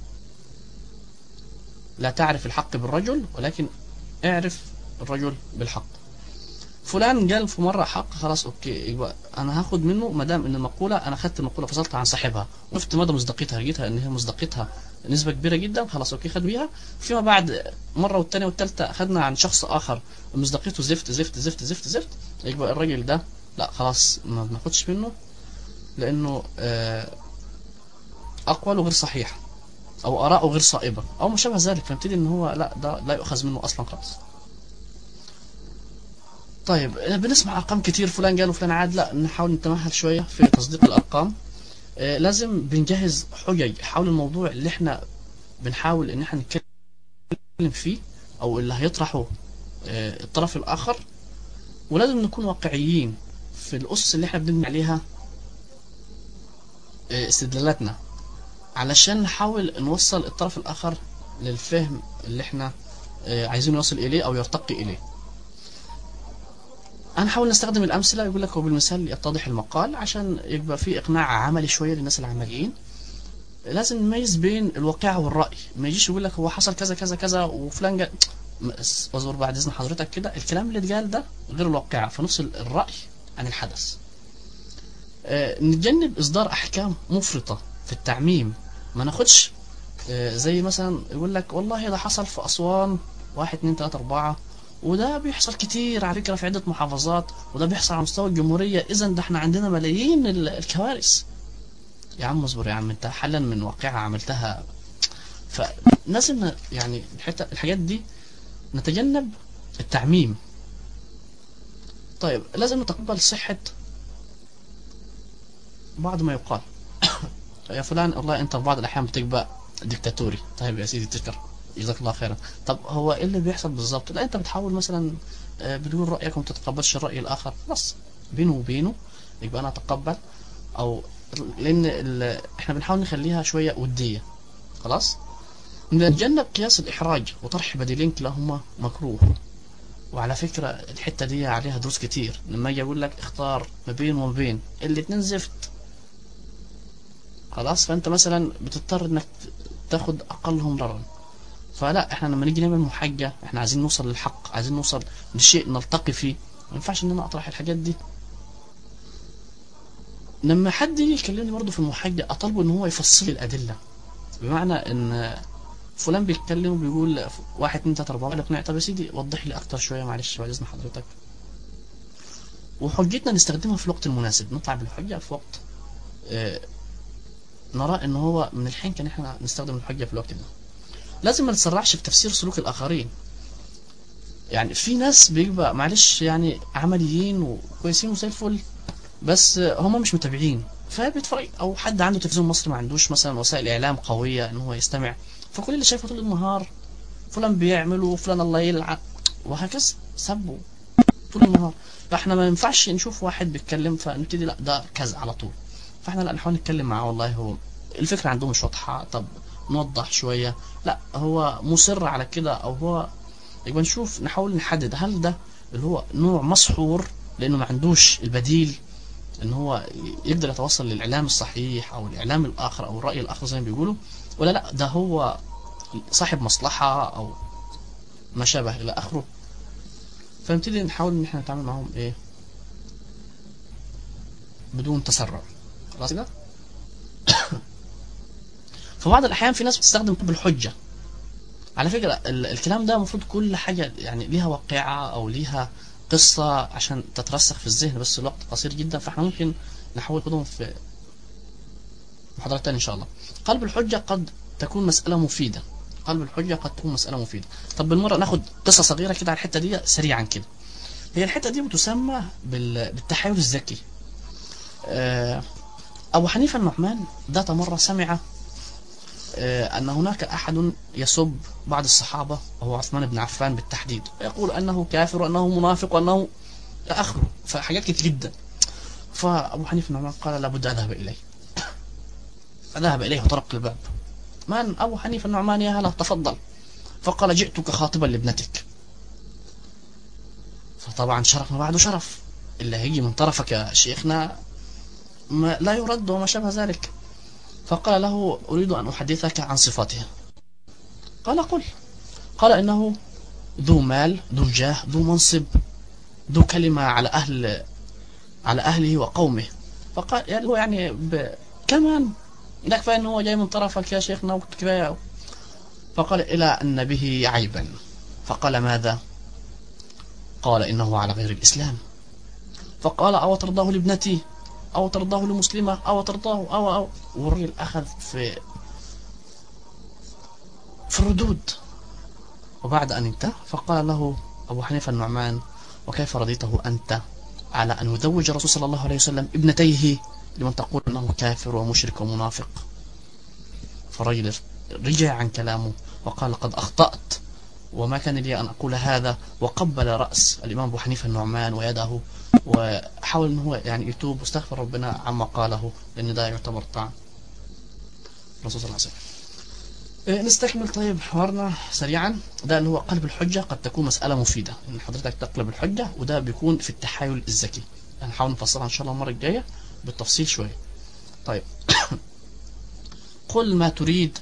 لا تعرف الحق بالرجل ولكن اعرف الرجل بالحق فلان قال في مره حق خلاص اوكي يبقى انا هاخد منه ما دام ان المقوله انا خدت المقوله فصلتها عن صاحبها وشفت مدى مصداقيتها لقيتها ان هي مصداقيتها نسبه كبيره جدا خلاص اوكي خد بيها فيما بعد مره والثانيه والثالثه اخذنا عن شخص اخر مصداقيته زفت زفت زفت زفت زفت يبقى الراجل ده لا خلاص ما بناخدش منه لانه آه، اقواله غير صحيحه او اراءه غير صائبه او ما شابه ذلك فنبتدي ان هو لا ده لا يؤخذ منه اصلا خالص طيب بنسمع ارقام كتير فلان قال وفلان عاد لا نحاول نتمهل شويه في تصديق الارقام آه، لازم بنجهز حجج حول الموضوع اللي احنا بنحاول ان احنا نتكلم فيه او اللي هيطرحه آه، الطرف الاخر ولازم نكون واقعيين في الاسس اللي احنا بنبني عليها آه، استدلالاتنا علشان نحاول نوصل الطرف الاخر للفهم اللي احنا آه، عايزين نوصل اليه او يرتقي اليه هنحاول نستخدم الامثله يقول لك وبالمثال يتضح المقال عشان يبقى في اقناع عملي شويه للناس العمليين لازم نميز بين الواقع والراي ما يجيش يقول لك هو حصل كذا كذا كذا وفلان قال بس- اصبر بعد اذن حضرتك كده الكلام اللي اتقال ده غير الواقع فنفصل الراي عن الحدث آه، نتجنب اصدار احكام مفرطه في التعميم ما ناخدش آه، زي مثلا يقول لك والله ده حصل في أسوان واحد اتنين تلاتة أربعة وده بيحصل كتير على فكرة في عدة محافظات وده بيحصل على مستوى الجمهورية إذا ده احنا عندنا ملايين ال- الكوارث يا عم اصبر يا عم انت حلا من واقعة عملتها فلازم ن- يعني الحتة الحاجات دي نتجنب التعميم طيب لازم نتقبل صحة بعض ما يقال يا فلان والله انت في بعض الاحيان بتبقى ديكتاتوري طيب يا سيدي تشكر جزاك الله خيرا طب هو ايه اللي بيحصل بالظبط لا انت بتحاول مثلا آه، بتقول رايك وما تتقبلش الراي الاخر خلاص بينه وبينه يبقى انا اتقبل او لان ال- احنا بنحاول نخليها شويه وديه خلاص نتجنب قياس الاحراج وطرح بديلين كلاهما مكروه وعلى فكرة الحتة دي عليها دروس كتير لما اجي اقول لك اختار ما بين وما بين الاتنين زفت خلاص فانت مثلا بتضطر انك تاخد اقلهم ضررا فلا احنا لما نيجي نعمل محاجة احنا عايزين نوصل للحق عايزين نوصل لشيء نلتقي فيه ما ينفعش ان انا اطرح الحاجات دي لما حد يجي يكلمني برضه في المحاجة اطالبه ان هو يفصل لي الادلة بمعنى ان فلان بيتكلم وبيقول واحد اتنين تلاته اربعه اقنع طب يا سيدي وضح لي اكتر شويه معلش بعد اذن حضرتك وحجتنا نستخدمها في الوقت المناسب نطلع بالحجه في وقت آه، نرى ان هو من الحين كان احنا نستخدم الحجه في الوقت ده لازم ما نتسرعش في تفسير سلوك الاخرين يعني في ناس بيبقى معلش يعني عمليين وكويسين وزي الفل بس آه، هم مش متابعين فبيتفرج او حد عنده تلفزيون مصري ما عندوش مثلا وسائل اعلام قويه ان هو يستمع فكل اللي شايفه طول النهار فلان بيعمل وفلان الله يلعن وهكذا سبوا طول النهار فاحنا ما ينفعش نشوف واحد بيتكلم فنبتدي لا ده كذا على طول فاحنا لا نحاول نتكلم معاه والله هو الفكره عنده مش واضحه طب نوضح شويه لا هو مصر على كده او هو يبقى نشوف نحاول نحدد هل ده اللي هو نوع مسحور لانه ما عندوش البديل ان هو يقدر يتوصل للاعلام الصحيح او الاعلام الاخر او الراي الاخر زي ما بيقولوا ولا لا ده هو صاحب مصلحة أو ما شابه إلى آخره فنبتدي نحاول إن إحنا نتعامل معاهم إيه بدون تسرع خلاص كده في بعض الأحيان في ناس بتستخدم طب الحجة على فكرة ال- الكلام ده المفروض كل حاجة يعني ليها واقعة أو ليها قصة عشان تترسخ في الذهن بس الوقت قصير جدا فاحنا ممكن نحاول ناخدهم في محاضرات تانية إن شاء الله قلب الحجة قد تكون مسألة مفيدة قلب الحجة قد تكون مسألة مفيدة طب بالمرة ناخد قصة صغيرة كده على الحتة دي سريعا كده هي الحتة دي بتسمى بال- بالتحايل الذكي آه، أبو حنيفة النعمان ذات مرة سمع آه، أن هناك أحد يسب بعض الصحابة وهو عثمان بن عفان بالتحديد يقول أنه كافر وأنه منافق وأنه إلى آخره فحاجات كتير جدا فأبو حنيفة النعمان قال لابد أذهب إليه فذهب إليه وطرق الباب من أبو حنيفة النعمان يا هلا تفضل فقال جئتك خاطبا لابنتك فطبعا شرف ما بعده شرف اللي هيجي من طرفك يا شيخنا ما لا يرد وما شابه ذلك فقال له أريد أن أحدثك عن صفاته قال قل قال إنه ذو مال ذو جاه ذو منصب ذو كلمة على أهل على أهله وقومه فقال يعني هو يعني ب... كمان لا كفاية إن هو جاي من طرفك يا شيخنا وكفاية فقال إلى أن به عيبا فقال ماذا قال إنه على غير الإسلام فقال أو ترضاه لابنتي أو ترضاه لمسلمة أو ترضاه أو أو والرجل أخذ في في الردود وبعد أن انتهى فقال له أبو حنيفة النعمان وكيف رضيته أنت على أن يزوج الرسول صلى الله عليه وسلم ابنتيه لمن تقول أنه كافر ومشرك ومنافق فالرجل رجع عن كلامه وقال قد أخطأت وما كان لي أن أقول هذا وقبل رأس الإمام أبو حنيفة النعمان ويده وحاول أن هو يعني يتوب واستغفر ربنا عما قاله لأن ده يعتبر طعن الرسول صلى الله عليه وسلم إيه، نستكمل طيب حوارنا سريعا ده اللي هو قلب الحجة قد تكون مسألة مفيدة إن حضرتك تقلب الحجة وده بيكون في التحايل الذكي هنحاول نفصلها إن شاء الله المرة الجاية بالتفصيل شوية طيب قل ما تريد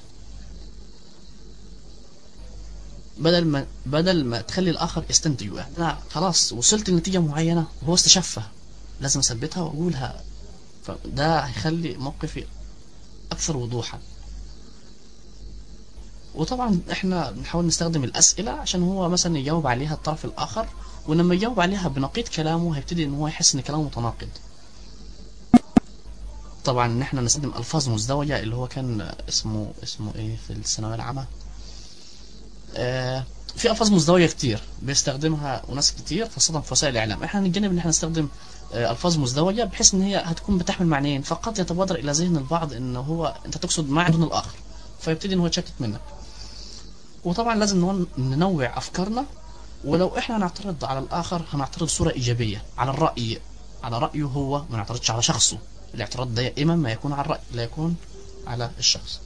بدل ما بدل ما تخلي الاخر يستنتج انا خلاص وصلت لنتيجه معينه وهو استشفها لازم اثبتها واقولها فده هيخلي موقفي اكثر وضوحا وطبعا احنا بنحاول نستخدم الاسئله عشان هو مثلا يجاوب عليها الطرف الاخر ولما يجاوب عليها بنقيض كلامه هيبتدي ان هو يحس ان كلامه متناقض طبعا ان احنا نستخدم الفاظ مزدوجه اللي هو كان اسمه اسمه ايه في الثانويه العامه آه في الفاظ مزدوجه كتير بيستخدمها وناس كتير خاصه في وسائل الاعلام احنا هنتجنب ان احنا نستخدم آه الفاظ مزدوجه بحيث ان هي هتكون بتحمل معنيين فقط يتبادر الى ذهن البعض ان هو انت تقصد معنى دون الاخر فيبتدي ان هو يتشتت منك وطبعا لازم نون- ننوع افكارنا ولو احنا هنعترض على الاخر هنعترض صوره ايجابيه على الراي على رايه هو ما نعترضش على شخصه الاعتراض دائما ما يكون على الراي لا يكون على الشخص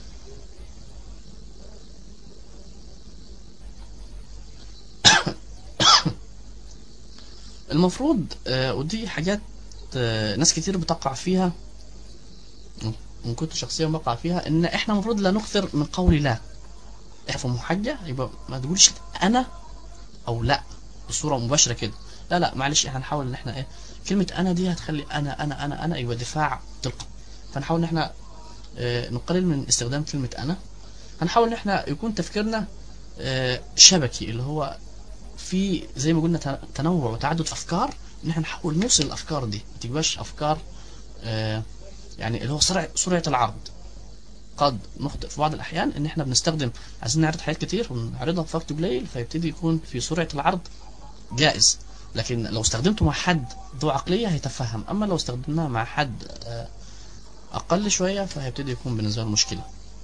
المفروض آه، ودي حاجات آه، ناس كتير بتقع فيها ان كنت شخصيا بقع فيها ان احنا المفروض لا نكثر من قول لا احنا في محجة يبقى ما تقولش انا او لا بصورة مباشرة كده لا لا معلش احنا هنحاول ان احنا ايه كلمة انا دي هتخلي انا انا انا انا يبقى دفاع تلقائي فنحاول ان احنا آه، نقلل من استخدام كلمة انا هنحاول ان احنا يكون تفكيرنا آه، شبكي اللي هو في زي ما قلنا تن- تنوع وتعدد افكار ان احنا نحاول نوصل الافكار دي ما تبقاش افكار آه، يعني اللي هو سرعه سرعه العرض قد نخطئ في بعض الاحيان ان احنا بنستخدم عايزين نعرض حاجات كتير ونعرضها في وقت قليل فيبتدي يكون في سرعه العرض جائز لكن لو استخدمته مع حد ذو عقليه هيتفهم اما لو استخدمناه مع حد آه، اقل شويه فهيبتدي يكون بالنسبه له مشكله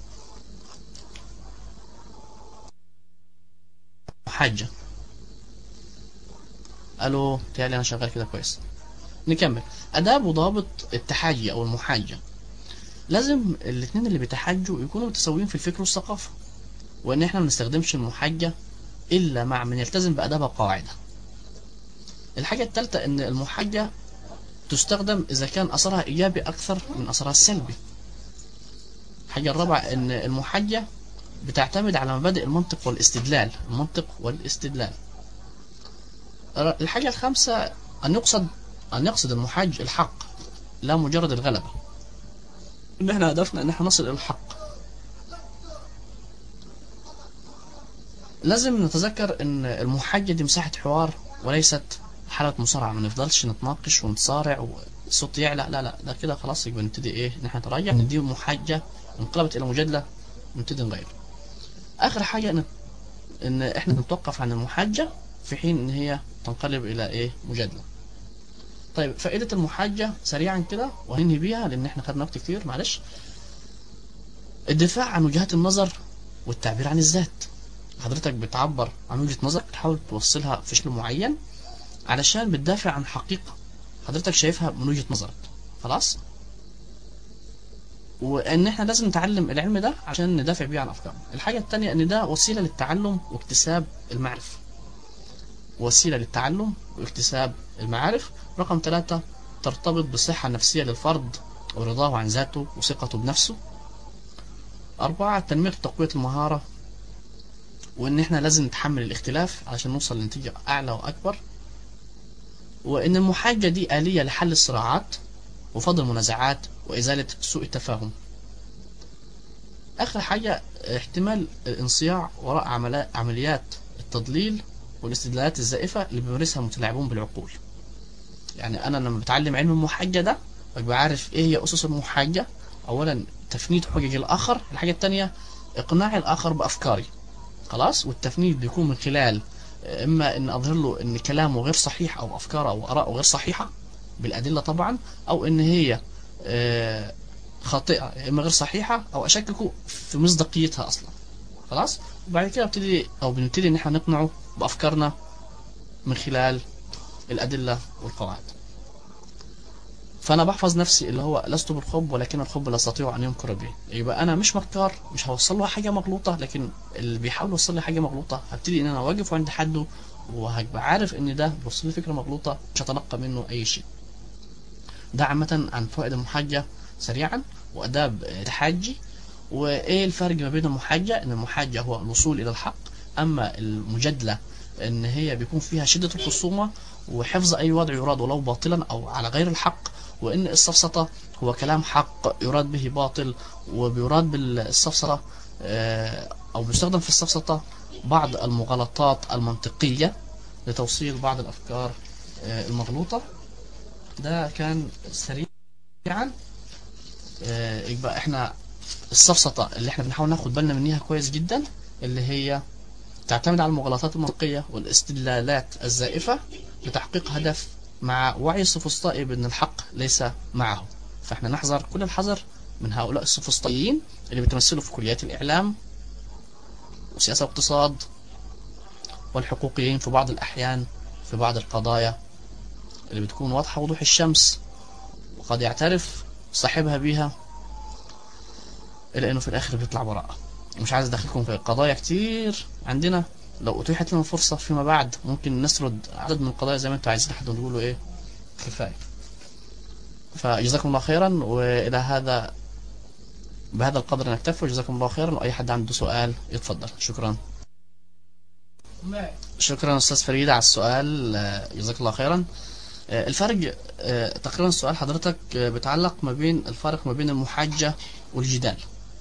حاجه الو تهيألي انا شغال كده كويس نكمل اداب وضابط التحاجي او المحاجه لازم الاثنين اللي بيتحاجوا يكونوا متساويين في الفكر والثقافه وان احنا ما نستخدمش المحاجه الا مع من يلتزم باداب قاعده الحاجه الثالثه ان المحاجه تستخدم اذا كان اثرها ايجابي اكثر من اثرها السلبي الحاجه الرابعه ان المحاجه بتعتمد على مبادئ المنطق والاستدلال المنطق والاستدلال الحاجة الخامسة أن يقصد أن يقصد المحاج الحق لا مجرد الغلبة إن إحنا هدفنا إن إحنا نصل إلى الحق لازم نتذكر إن المحاجة دي مساحة حوار وليست حالة مصارعة ما نفضلش نتناقش ونتصارع والصوت يعلى لا لا ده كده خلاص يبقى نبتدي إيه إن إحنا نتراجع إن دي محاجة انقلبت إلى مجادلة نبتدي نغير آخر حاجة إن إن إحنا نتوقف عن المحاجة في حين إن هي تنقلب الى ايه مجادله طيب فائده المحاجه سريعا كده وهننهي بيها لان احنا خدنا وقت كتير معلش الدفاع عن وجهات النظر والتعبير عن الذات حضرتك بتعبر عن وجهه نظر بتحاول توصلها في شكل معين علشان بتدافع عن حقيقه حضرتك شايفها من وجهه نظرك خلاص وان احنا لازم نتعلم العلم ده عشان ندافع بيه عن افكارنا الحاجه الثانيه ان ده وسيله للتعلم واكتساب المعرفه وسيلة للتعلم واكتساب المعارف رقم ثلاثة ترتبط بالصحة النفسية للفرد ورضاه عن ذاته وثقته بنفسه أربعة تنمية وتقوية المهارة وإن إحنا لازم نتحمل الاختلاف عشان نوصل لنتيجة أعلى وأكبر وإن المحاجة دي آلية لحل الصراعات وفض المنازعات وإزالة سوء التفاهم آخر حاجة احتمال الانصياع وراء عملا- عمليات التضليل والاستدلالات الزائفة اللي بيمارسها المتلاعبون بالعقول يعني أنا لما بتعلم علم المحاجة ده ببقى عارف إيه هي أسس المحاجة أولا تفنيد حجج الآخر الحاجة التانية إقناع الآخر بأفكاري خلاص والتفنيد بيكون من خلال إما إن أظهر له إن كلامه غير صحيح أو أفكاره أو آراءه غير صحيحة بالأدلة طبعا أو إن هي آه، خاطئة يا إما غير صحيحة أو أشككه في مصداقيتها أصلا خلاص وبعد كده ابتدي أو بنبتدي إن إحنا نقنعه بأفكارنا من خلال الأدلة والقواعد فأنا بحفظ نفسي اللي هو لست بالخب ولكن الخب لا أستطيع أن ينكر به يبقى أنا مش مكار مش هوصل له حاجة مغلوطة لكن اللي بيحاول يوصل لي حاجة مغلوطة هبتدي إن أنا أوقف عند حده وهبقى عارف إن ده بيوصل لي فكرة مغلوطة مش هتلقى منه أي شيء ده عامة عن فوائد المحاجة سريعا وآداب التحاجي وإيه الفرق ما بين المحاجة إن المحاجة هو الوصول إلى الحق أما المجادلة إن هي بيكون فيها شدة الخصومة وحفظ أي وضع يراد ولو باطلا أو على غير الحق وإن السفسطة هو كلام حق يراد به باطل وبيراد بالسفسطة آه، او بيستخدم في السفسطة بعض المغالطات المنطقية لتوصيل بعض الافكار آه، المغلوطة ده كان سريعا آه، يبقى احنا السفسطة اللي احنا بنحاول ناخد بالنا منها كويس جدا اللي هي تعتمد على المغالطات المنطقية والاستدلالات الزائفة لتحقيق هدف مع وعي السفسطائي بأن الحق ليس معه فاحنا نحذر كل الحذر من هؤلاء السفسطائيين اللي بيتمثلوا في كليات الإعلام وسياسة واقتصاد والحقوقيين في بعض الأحيان في بعض القضايا اللي بتكون واضحة وضوح الشمس وقد يعترف صاحبها بيها إلا إنه في الآخر بيطلع براءة مش عايز أدخلكم في قضايا كتير عندنا لو أتيحت لنا فرصة فيما بعد ممكن نسرد عدد من القضايا زي ما أنتوا عايزين لحد نقولوا إيه كفاية فجزاكم الله خيرا وإلى هذا بهذا القدر نكتفي وجزاكم الله خيرا وأي حد عنده سؤال يتفضل شكرا شكرا أستاذ فريد على السؤال آه، جزاك الله خيرا آه، الفرق آه، تقريبا سؤال حضرتك آه، بيتعلق ما بين الفرق ما بين المحاجة والجدال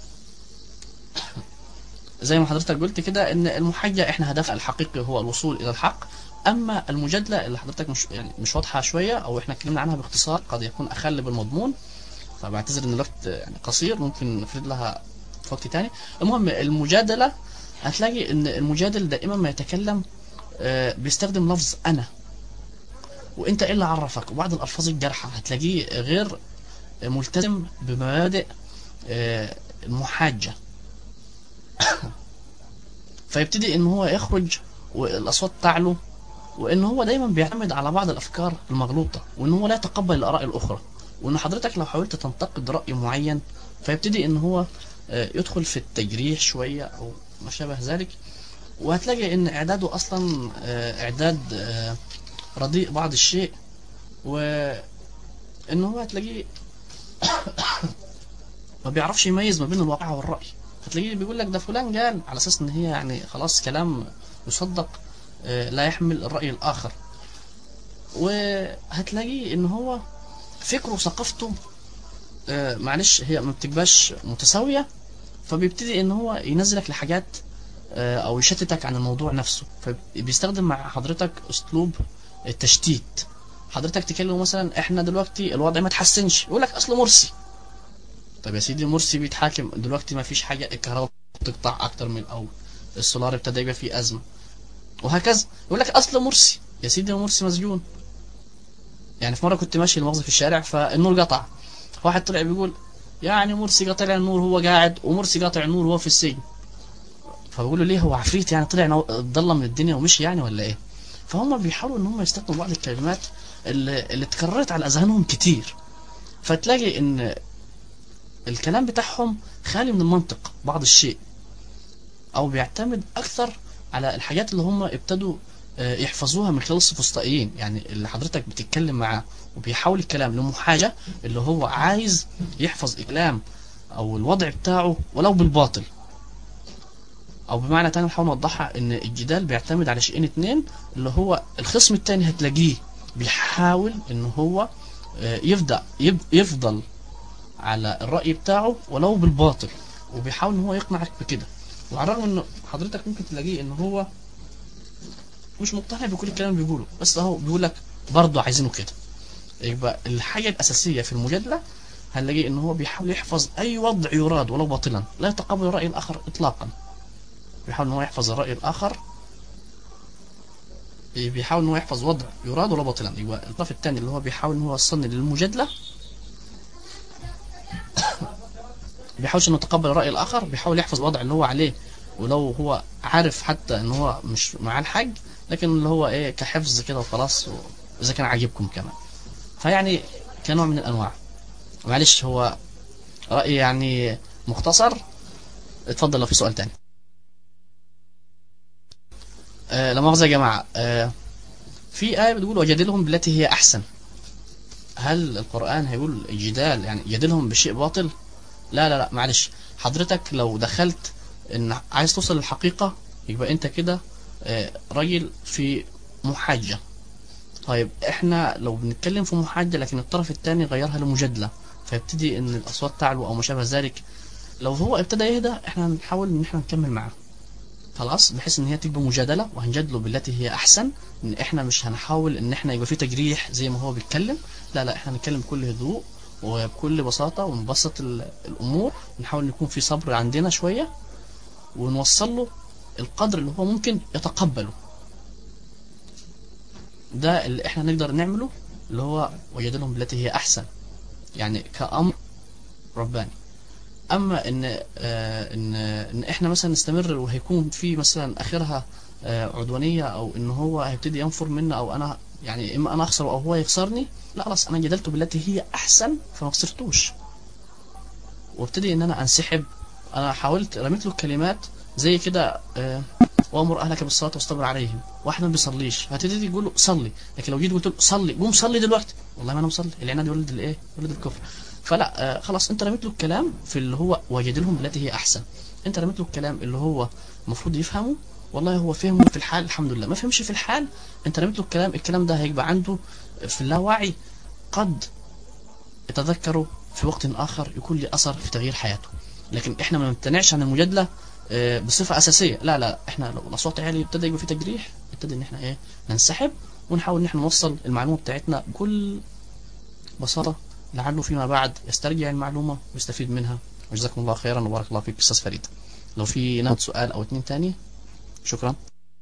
زي ما حضرتك قلت كده ان المحاجة احنا هدفها الحقيقي هو الوصول الى الحق اما المجادلة اللي حضرتك مش يعني مش واضحة شوية او احنا اتكلمنا عنها باختصار قد يكون اخل بالمضمون فبعتذر ان الوقت يعني قصير ممكن نفرد لها في وقت تاني المهم المجادلة هتلاقي ان المجادل دائما ما يتكلم آه، بيستخدم لفظ انا وانت ايه اللي عرفك وبعض الالفاظ الجارحة هتلاقيه غير ملتزم بمبادئ آه، المحاجة فيبتدي ان هو يخرج والاصوات تعلو وان هو دايما بيعتمد على بعض الافكار المغلوطه وان هو لا يتقبل الاراء الاخرى وان حضرتك لو حاولت تنتقد راي معين فيبتدي ان هو آه، يدخل في التجريح شويه او ما شابه ذلك وهتلاقي ان اعداده اصلا آه، اعداد آه، رديء بعض الشيء وان هو هتلاقيه ما بيعرفش يميز ما بين الواقع والرأي هتلاقيه بيقول لك ده فلان قال على اساس ان هي يعني خلاص كلام يصدق آه، لا يحمل الرأي الآخر وهتلاقيه ان هو فكره وثقافته آه، معلش هي ما بتبقاش متساوية فبيبتدي ان هو ينزلك لحاجات آه، او يشتتك عن الموضوع نفسه فبيستخدم مع حضرتك اسلوب التشتيت حضرتك تكلمه مثلا احنا دلوقتي الوضع ما تحسنش يقول لك اصل مرسي طب يا سيدي مرسي بيتحاكم دلوقتي ما فيش حاجه الكهرباء بتقطع اكتر من الاول السولار ابتدى يبقى فيه ازمه وهكذا يقول لك اصل مرسي يا سيدي مرسي مسجون يعني في مره كنت ماشي المؤاخذه في الشارع فالنور قطع واحد طلع بيقول يعني مرسي قاطع النور وهو قاعد ومرسي قاطع النور وهو في السجن فبقول له ليه هو عفريت يعني طلع نو- اتضلم من الدنيا ومشي يعني ولا ايه فهم بيحاولوا ان هم يستخدموا بعض الكلمات اللي, اللي اتكررت على اذهانهم كتير فتلاقي ان الكلام بتاعهم خالي من المنطق بعض الشيء او بيعتمد اكثر على الحاجات اللي هم ابتدوا آه، يحفظوها من خلال السفسطائيين يعني اللي حضرتك بتتكلم معاه وبيحاول الكلام لمحاجة اللي هو عايز يحفظ الكلام او الوضع بتاعه ولو بالباطل او بمعنى تاني نحاول نوضحها ان الجدال بيعتمد على شيئين اتنين اللي هو الخصم التاني هتلاقيه بيحاول ان هو آه، يفضل يب- يفضل على الرأي بتاعه ولو بالباطل وبيحاول ان هو يقنعك بكده وعلى الرغم ان حضرتك ممكن تلاقيه ان هو مش مقتنع بكل الكلام اللي بيقوله بس اهو بيقول لك برضه عايزينه كده يبقى الحاجة الأساسية في المجادلة هنلاقي ان هو بيحاول يحفظ اي وضع يراد ولو باطلا لا يتقبل الرأي الآخر اطلاقا بيحاول ان هو يحفظ الرأي الآخر بيحاول ان هو يحفظ وضع يراد ولا باطلا يبقى الطرف الثاني اللي هو بيحاول ان هو يوصلني للمجادله بيحاولش انه يتقبل الراي الاخر بيحاول يحفظ الوضع اللي هو عليه ولو هو عارف حتى ان هو مش معاه الحج لكن اللي هو ايه كحفظ كده وخلاص واذا كان عاجبكم كمان فيعني كنوع من الانواع معلش هو راي يعني مختصر اتفضل لو في سؤال تاني آه لا مؤاخذة يا جماعة آه في آية بتقول وجادلهم بالتي هي أحسن هل القرآن هيقول الجدال يعني جادلهم بشيء باطل لا لا لا معلش حضرتك لو دخلت ان عايز توصل للحقيقة يبقى انت كده آه راجل في محاجة طيب احنا لو بنتكلم في محاجة لكن الطرف الثاني غيرها لمجادلة فيبتدي ان الاصوات تعلو او ما شابه ذلك لو هو ابتدى يهدى احنا هنحاول ان احنا نكمل معاه خلاص بحيث ان هي تبقى مجادله وهنجادله بالتي هي احسن ان احنا مش هنحاول ان احنا يبقى في تجريح زي ما هو بيتكلم لا لا احنا هنتكلم بكل هدوء وبكل بساطه ونبسط ال- الامور ونحاول يكون في صبر عندنا شويه ونوصل له القدر اللي هو ممكن يتقبله ده اللي احنا نقدر نعمله اللي هو وجادلهم بالتي هي احسن يعني كأمر رباني اما ان آه ان ان احنا مثلا نستمر وهيكون في مثلا اخرها آه عدوانيه او ان هو هيبتدي ينفر منا او انا يعني اما انا اخسر او هو يخسرني لا خلاص انا جدلته بالتي هي احسن فما خسرتوش وابتدي ان انا انسحب انا حاولت رميت له كلمات زي كده آه وامر اهلك بالصلاه واصطبر عليهم واحد ما بيصليش هتبتدي تقول له صلي لكن لو جيت قلت له صلي قوم صلي دلوقتي والله ما انا مصلي العناد يولد الايه يولد الكفر فلا آه خلاص انت رميت له الكلام في اللي هو وجدلهم بالتي هي احسن انت رميت له الكلام اللي هو المفروض يفهمه والله هو فهمه في الحال الحمد لله ما فهمش في الحال انت رميت له الكلام الكلام ده هيبقى عنده في اللاوعي قد يتذكره في وقت اخر يكون له اثر في تغيير حياته لكن احنا ما نمتنعش عن المجادله آه، بصفه اساسيه لا لا احنا لو الاصوات عالي ابتدى يبقى في تجريح ابتدى ان احنا ايه ننسحب ونحاول ان احنا نوصل المعلومه بتاعتنا بكل بساطه لعله فيما بعد يسترجع المعلومه ويستفيد منها وجزاكم الله خيرا وبارك الله فيك استاذ فريد لو في ناخد سؤال او اتنين تاني شكرا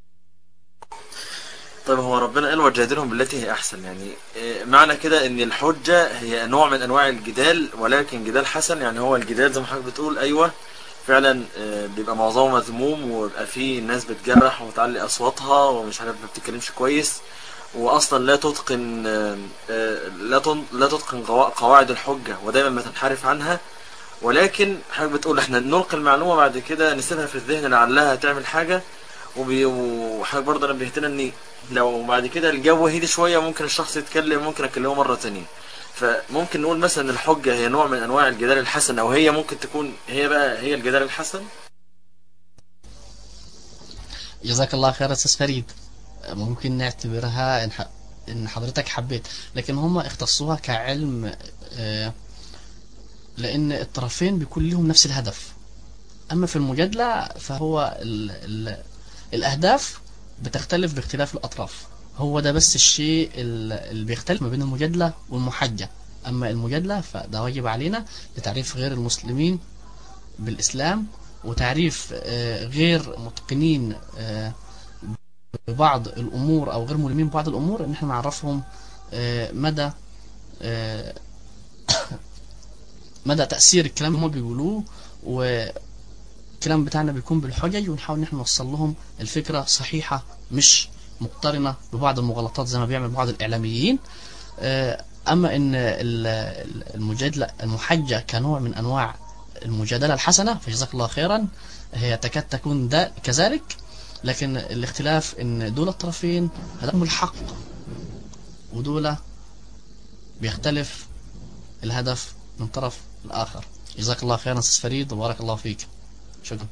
طيب هو ربنا قال وجادلهم بالتي هي احسن يعني إيه، معنى كده ان الحجة هي نوع من انواع الجدال ولكن جدال حسن يعني هو الجدال زي ما حضرتك بتقول ايوه فعلا آه، بيبقى معظمه مذموم ويبقى فيه ناس بتجرح وتعلي اصواتها ومش عارف ما بتتكلمش كويس واصلا لا تتقن آه، آه، لا تن- لا تتقن قوا- قواعد الحجة ودايما ما تنحرف عنها ولكن حضرتك بتقول احنا نلقي المعلومة بعد كده نسيبها في الذهن لعلها تعمل حاجة وبي- وحضرتك برضه نبهتنا ان لو بعد كده الجو هدي شوية ممكن الشخص يتكلم ممكن اكلمه مرة تانية فممكن نقول مثلا الحجة هي نوع من انواع الجدال الحسن او هي ممكن تكون هي بقى هي الجدال الحسن جزاك الله خير استاذ فريد ممكن نعتبرها ان ح- ان حضرتك حبيت لكن هم اختصوها كعلم آه، لان الطرفين بيكون لهم نفس الهدف اما في المجادله فهو ال ال الاهداف بتختلف باختلاف الاطراف هو ده بس الشيء ال- اللي بيختلف ما بين المجادله والمحجه اما المجادله فده واجب علينا لتعريف غير المسلمين بالاسلام وتعريف آه، غير متقنين آه، ببعض الامور او غير ملمين ببعض الامور ان احنا نعرفهم آه، مدى آه، مدى تاثير الكلام اللي هم بيقولوه والكلام بتاعنا بيكون بالحجج ونحاول ان احنا نوصل لهم الفكره صحيحه مش مقترنه ببعض المغالطات زي ما بيعمل بعض الاعلاميين آه، اما ان ال- ال- المجادله المحجه كنوع من انواع المجادله الحسنه فجزاك الله خيرا هي تكاد تكون ده كذلك لكن الاختلاف ان دول الطرفين هدفهم الحق ودول بيختلف الهدف من طرف الاخر جزاك الله خيرا استاذ فريد وبارك الله فيك شكرا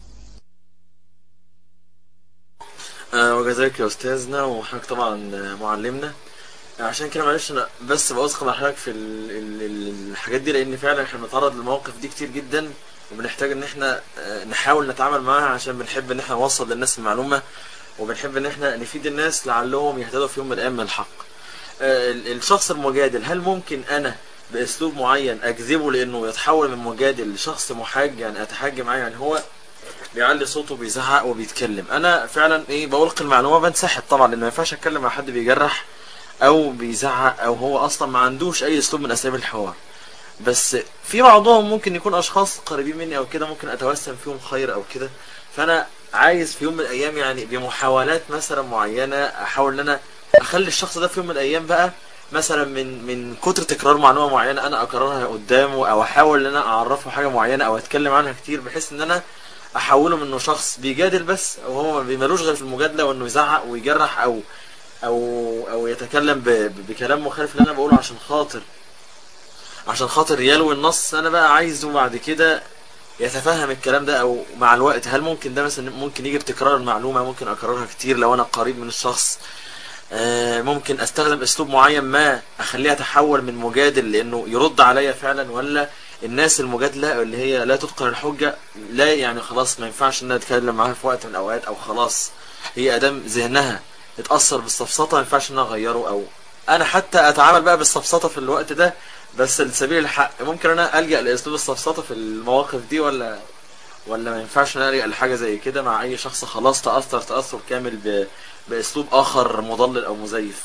آه، وجزاك يا استاذنا وحضرتك طبعا آه، معلمنا عشان كده معلش انا بس بوثق مع حضرتك في ال- ال- ال- الحاجات دي لان فعلا احنا بنتعرض للمواقف دي كتير جدا وبنحتاج ان احنا آه، نحاول نتعامل معاها عشان بنحب ان احنا نوصل للناس المعلومه وبنحب ان احنا نفيد الناس لعلهم يهتدوا في يوم من الايام من الحق. آه، ال- الشخص المجادل هل ممكن انا باسلوب معين اجذبه لانه يتحول من مجادل لشخص محاج يعني اتحاج معاه يعني هو بيعلي صوته بيزعق وبيتكلم انا فعلا ايه بلقي المعلومه بنسحب طبعا لان ما ينفعش اتكلم مع حد بيجرح او بيزعق او هو اصلا ما عندوش اي اسلوب من اساليب الحوار بس في بعضهم ممكن يكون اشخاص قريبين مني او كده ممكن اتوسم فيهم خير او كده فانا عايز في يوم من الايام يعني بمحاولات مثلا معينه احاول ان انا اخلي الشخص ده في يوم من الايام بقى مثلا من من كتر تكرار معلومه معينه انا اكررها قدامه او احاول ان انا اعرفه حاجه معينه او اتكلم عنها كتير بحيث ان انا احوله من انه شخص بيجادل بس او هو ما بيملوش غير في المجادله وانه يزعق ويجرح او او او يتكلم ب- ب- بكلام مخالف اللي انا بقوله عشان خاطر عشان خاطر يلوي النص انا بقى عايزه بعد كده يتفهم الكلام ده او مع الوقت هل ممكن ده مثلا ممكن يجي بتكرار المعلومه ممكن اكررها كتير لو انا قريب من الشخص آه، ممكن استخدم اسلوب معين ما اخليه يتحول من مجادل لانه يرد عليا فعلا ولا الناس المجادله اللي هي لا تتقن الحجه لا يعني خلاص ما ينفعش انها تتكلم معاها في وقت من الاوقات او خلاص هي ادام ذهنها اتاثر بالسفسطه ما ينفعش ان انا اغيره او انا حتى اتعامل بقى بالسفسطه في الوقت ده بس لسبيل الحق ممكن انا الجا لاسلوب السفسطه في المواقف دي ولا ولا ما ينفعش ان انا الجا لحاجه زي كده مع اي شخص خلاص تاثر تاثر كامل ب... باسلوب اخر مضلل او مزيف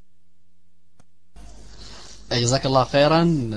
جزاك الله خيرا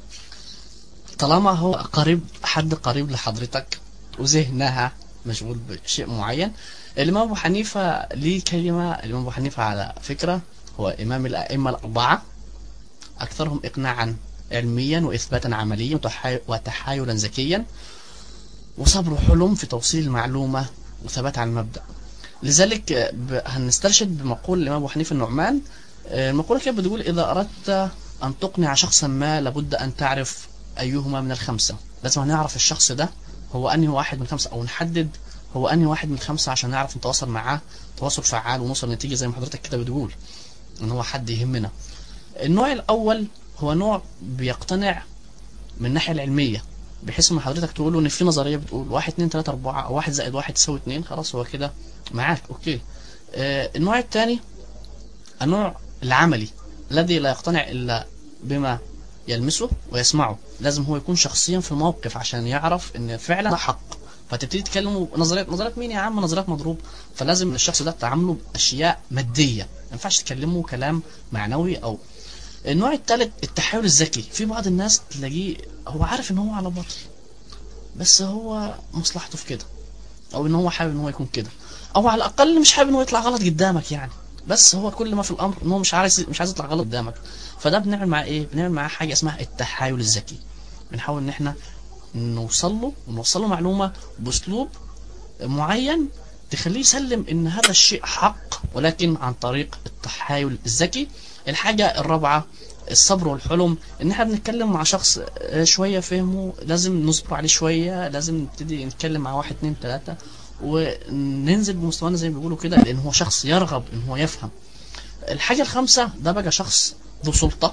طالما هو قريب حد قريب لحضرتك وذهنها مشغول بشيء معين الإمام أبو حنيفة ليه كلمة الإمام أبو حنيفة على فكرة هو إمام الأئمة الأربعة أكثرهم إقناعا علميا وإثباتا عمليا وتحاي- وتحايلا ذكيا وصبر حلم في توصيل المعلومة وثبات على المبدأ لذلك آه، ب- هنسترشد بمقول الإمام أبو حنيفة النعمان آه، المقولة كانت بتقول إذا أردت أن تقنع شخصا ما لابد أن تعرف أيهما من الخمسة لازم نعرف الشخص ده هو أنهي واحد من الخمسة أو نحدد هو أنهي واحد من الخمسة عشان نعرف نتواصل معاه تواصل فعال ونوصل لنتيجة زي ما حضرتك كده بتقول إن هو حد يهمنا النوع الأول هو نوع بيقتنع من الناحية العلمية بحيث ان حضرتك تقول له ان في نظريه بتقول واحد اتنين تلاته اربعه او واحد زائد واحد يساوي اتنين خلاص هو كده معاك اوكي آه النوع الثاني النوع العملي الذي لا يقتنع الا بما يلمسه ويسمعه لازم هو يكون شخصيا في الموقف عشان يعرف ان فعلا ده حق فتبتدي تكلموا نظريات نظريات مين يا عم نظريات مضروب فلازم الشخص ده تعامله باشياء ماديه ما ينفعش تكلمه كلام معنوي او النوع الثالث التحايل الذكي في بعض الناس تلاقيه هو عارف ان هو على باطل بس هو مصلحته في كده او ان هو حابب ان هو يكون كده او على الاقل مش حابب ان هو يطلع غلط قدامك يعني بس هو كل ما في الامر ان هو مش عايز مش عايز يطلع غلط قدامك فده بنعمل معاه ايه بنعمل معاه حاجه اسمها التحايل الذكي بنحاول ان احنا نوصل له ونوصل له معلومه باسلوب معين تخليه يسلم ان هذا الشيء حق ولكن عن طريق التحايل الذكي الحاجه الرابعه الصبر والحلم ان احنا بنتكلم مع شخص آه، شويه فهمه لازم نصبر عليه شويه لازم نبتدي نتكلم مع واحد اتنين تلاته وننزل بمستوانا زي ما بيقولوا كده لان هو شخص يرغب ان هو يفهم الحاجه الخامسه ده بقى شخص ذو سلطه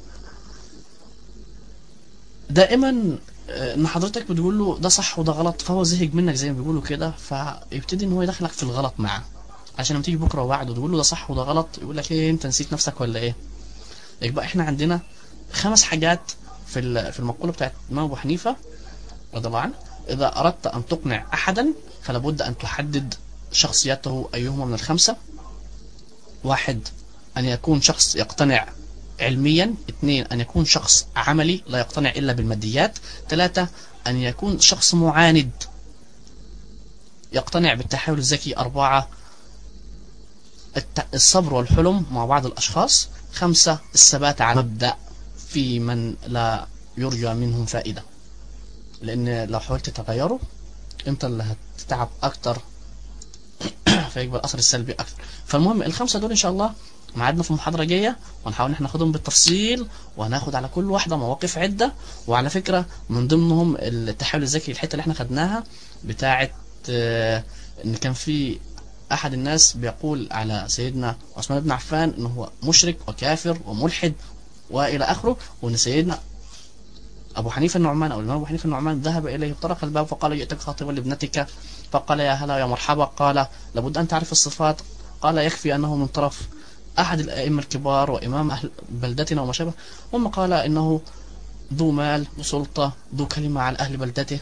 دائما آه، ان حضرتك بتقول له ده صح وده غلط فهو زهق منك زي ما بيقولوا كده فيبتدي ان هو يدخلك في الغلط معاه عشان لما تيجي بكره وبعده تقول له ده صح وده غلط يقول لك ايه انت نسيت نفسك ولا ايه يبقى احنا عندنا خمس حاجات في ال- في المقوله بتاعت الامام ابو حنيفه رضي الله عنه اذا اردت ان تقنع احدا فلا بد ان تحدد شخصيته ايهما من الخمسه واحد ان يكون شخص يقتنع علميا اثنين ان يكون شخص عملي لا يقتنع الا بالماديات ثلاثة ان يكون شخص معاند يقتنع بالتحايل الذكي أربعة الت- الصبر والحلم مع بعض الأشخاص خمسة الثبات على مبدأ في من لا يرجى منهم فائدة لأن لو حاولت تغيره أنت اللي هتتعب أكتر فيقبل الأثر السلبي أكتر فالمهم الخمسة دول إن شاء الله معادنا في المحاضرة الجاية وهنحاول إن احنا ناخدهم بالتفصيل وهناخد على كل واحدة مواقف عدة وعلى فكرة من ضمنهم التحايل الذكي الحتة اللي احنا خدناها بتاعة آه، إن كان في أحد الناس بيقول على سيدنا عثمان بن عفان إنه هو مشرك وكافر وملحد وإلى آخره وإن سيدنا أبو حنيفة النعمان أو الإمام أبو حنيفة النعمان ذهب إليه طرق الباب فقال جئتك خاطبا لابنتك فقال يا هلا يا مرحبا قال لابد أن تعرف الصفات قال يكفي أنه من طرف أحد الأئمة الكبار وإمام أهل بلدتنا وما شابه ثم قال إنه ذو مال وسلطة ذو كلمة على أهل بلدته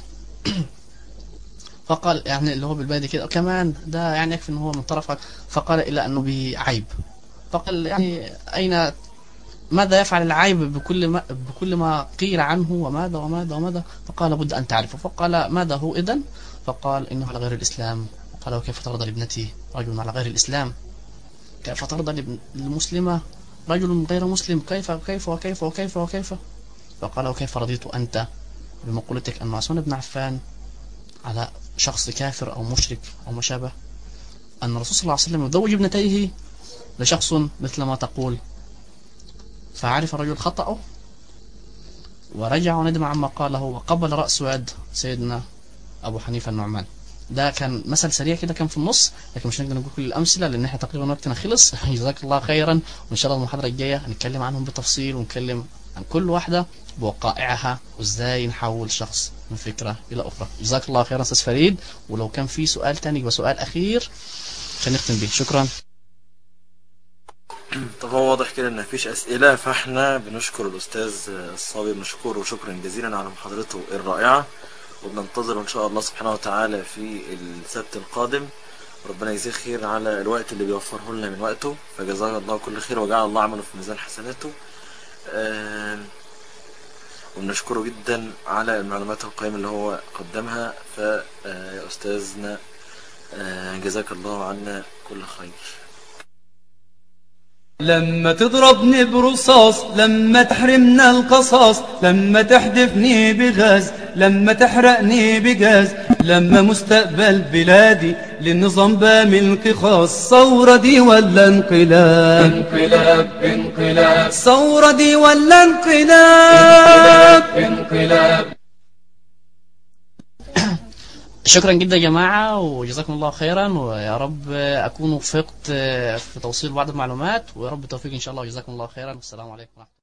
فقال يعني اللي هو بالبادي كده كمان ده يعني يكفي ان هو من طرفك فقال الا انه به عيب فقال يعني اين ماذا يفعل العيب بكل ما بكل ما قيل عنه وماذا وماذا وماذا فقال لابد ان تعرفه فقال ماذا هو اذا فقال انه على غير الاسلام قال وكيف ترضى لابنتي رجل على غير الاسلام كيف ترضى لابن- للمسلمه رجل غير مسلم كيف كيف وكيف وكيف وكيف فقال وكيف رضيت انت بمقولتك ان عثمان بن عفان على شخص كافر أو مشرك أو ما شابه أن الرسول صلى الله عليه وسلم يزوج ابنتيه لشخص مثل ما تقول فعرف الرجل خطأه ورجع وندم عما قاله وقبل رأس يد سيدنا أبو حنيفة النعمان ده كان مثل سريع كده كان في النص لكن مش هنقدر نقول كل الأمثلة لأن احنا تقريبا وقتنا خلص جزاك الله خيرا وإن شاء الله المحاضرة الجاية هنتكلم عنهم بتفصيل ونتكلم عن كل واحدة بوقائعها وازاي نحول شخص من فكرة إلى أخرى جزاك الله خيرا أستاذ فريد ولو كان في سؤال تاني يبقى سؤال أخير عشان نختم بيه شكرا طب هو واضح كده ان مفيش اسئله فاحنا بنشكر الاستاذ الصابر بنشكره شكرا جزيلا على محاضرته الرائعه وبننتظر ان شاء الله سبحانه وتعالى في السبت القادم ربنا يجزيه خير على الوقت اللي بيوفره لنا من وقته فجزاه الله كل خير وجعل الله عمله في ميزان حسناته آم، وبنشكره جدا على المعلومات القيمة اللي هو قدمها فيا أستاذنا آه، جزاك الله عنا كل خير لما تضربني برصاص لما تحرمنا القصاص لما تحدفني بغاز لما تحرقني بجاز لما مستقبل بلادي للنظام بامل قخاص ثورة دي ولا انقلاب انقلاب انقلاب ثورة دي ولا انقلاب انقلاب شكرا جدا يا جماعة وجزاكم الله خيرا ويا رب أكون وفقت في توصيل بعض المعلومات ويا رب التوفيق إن شاء الله وجزاكم الله خيرا والسلام عليكم ورحمة الله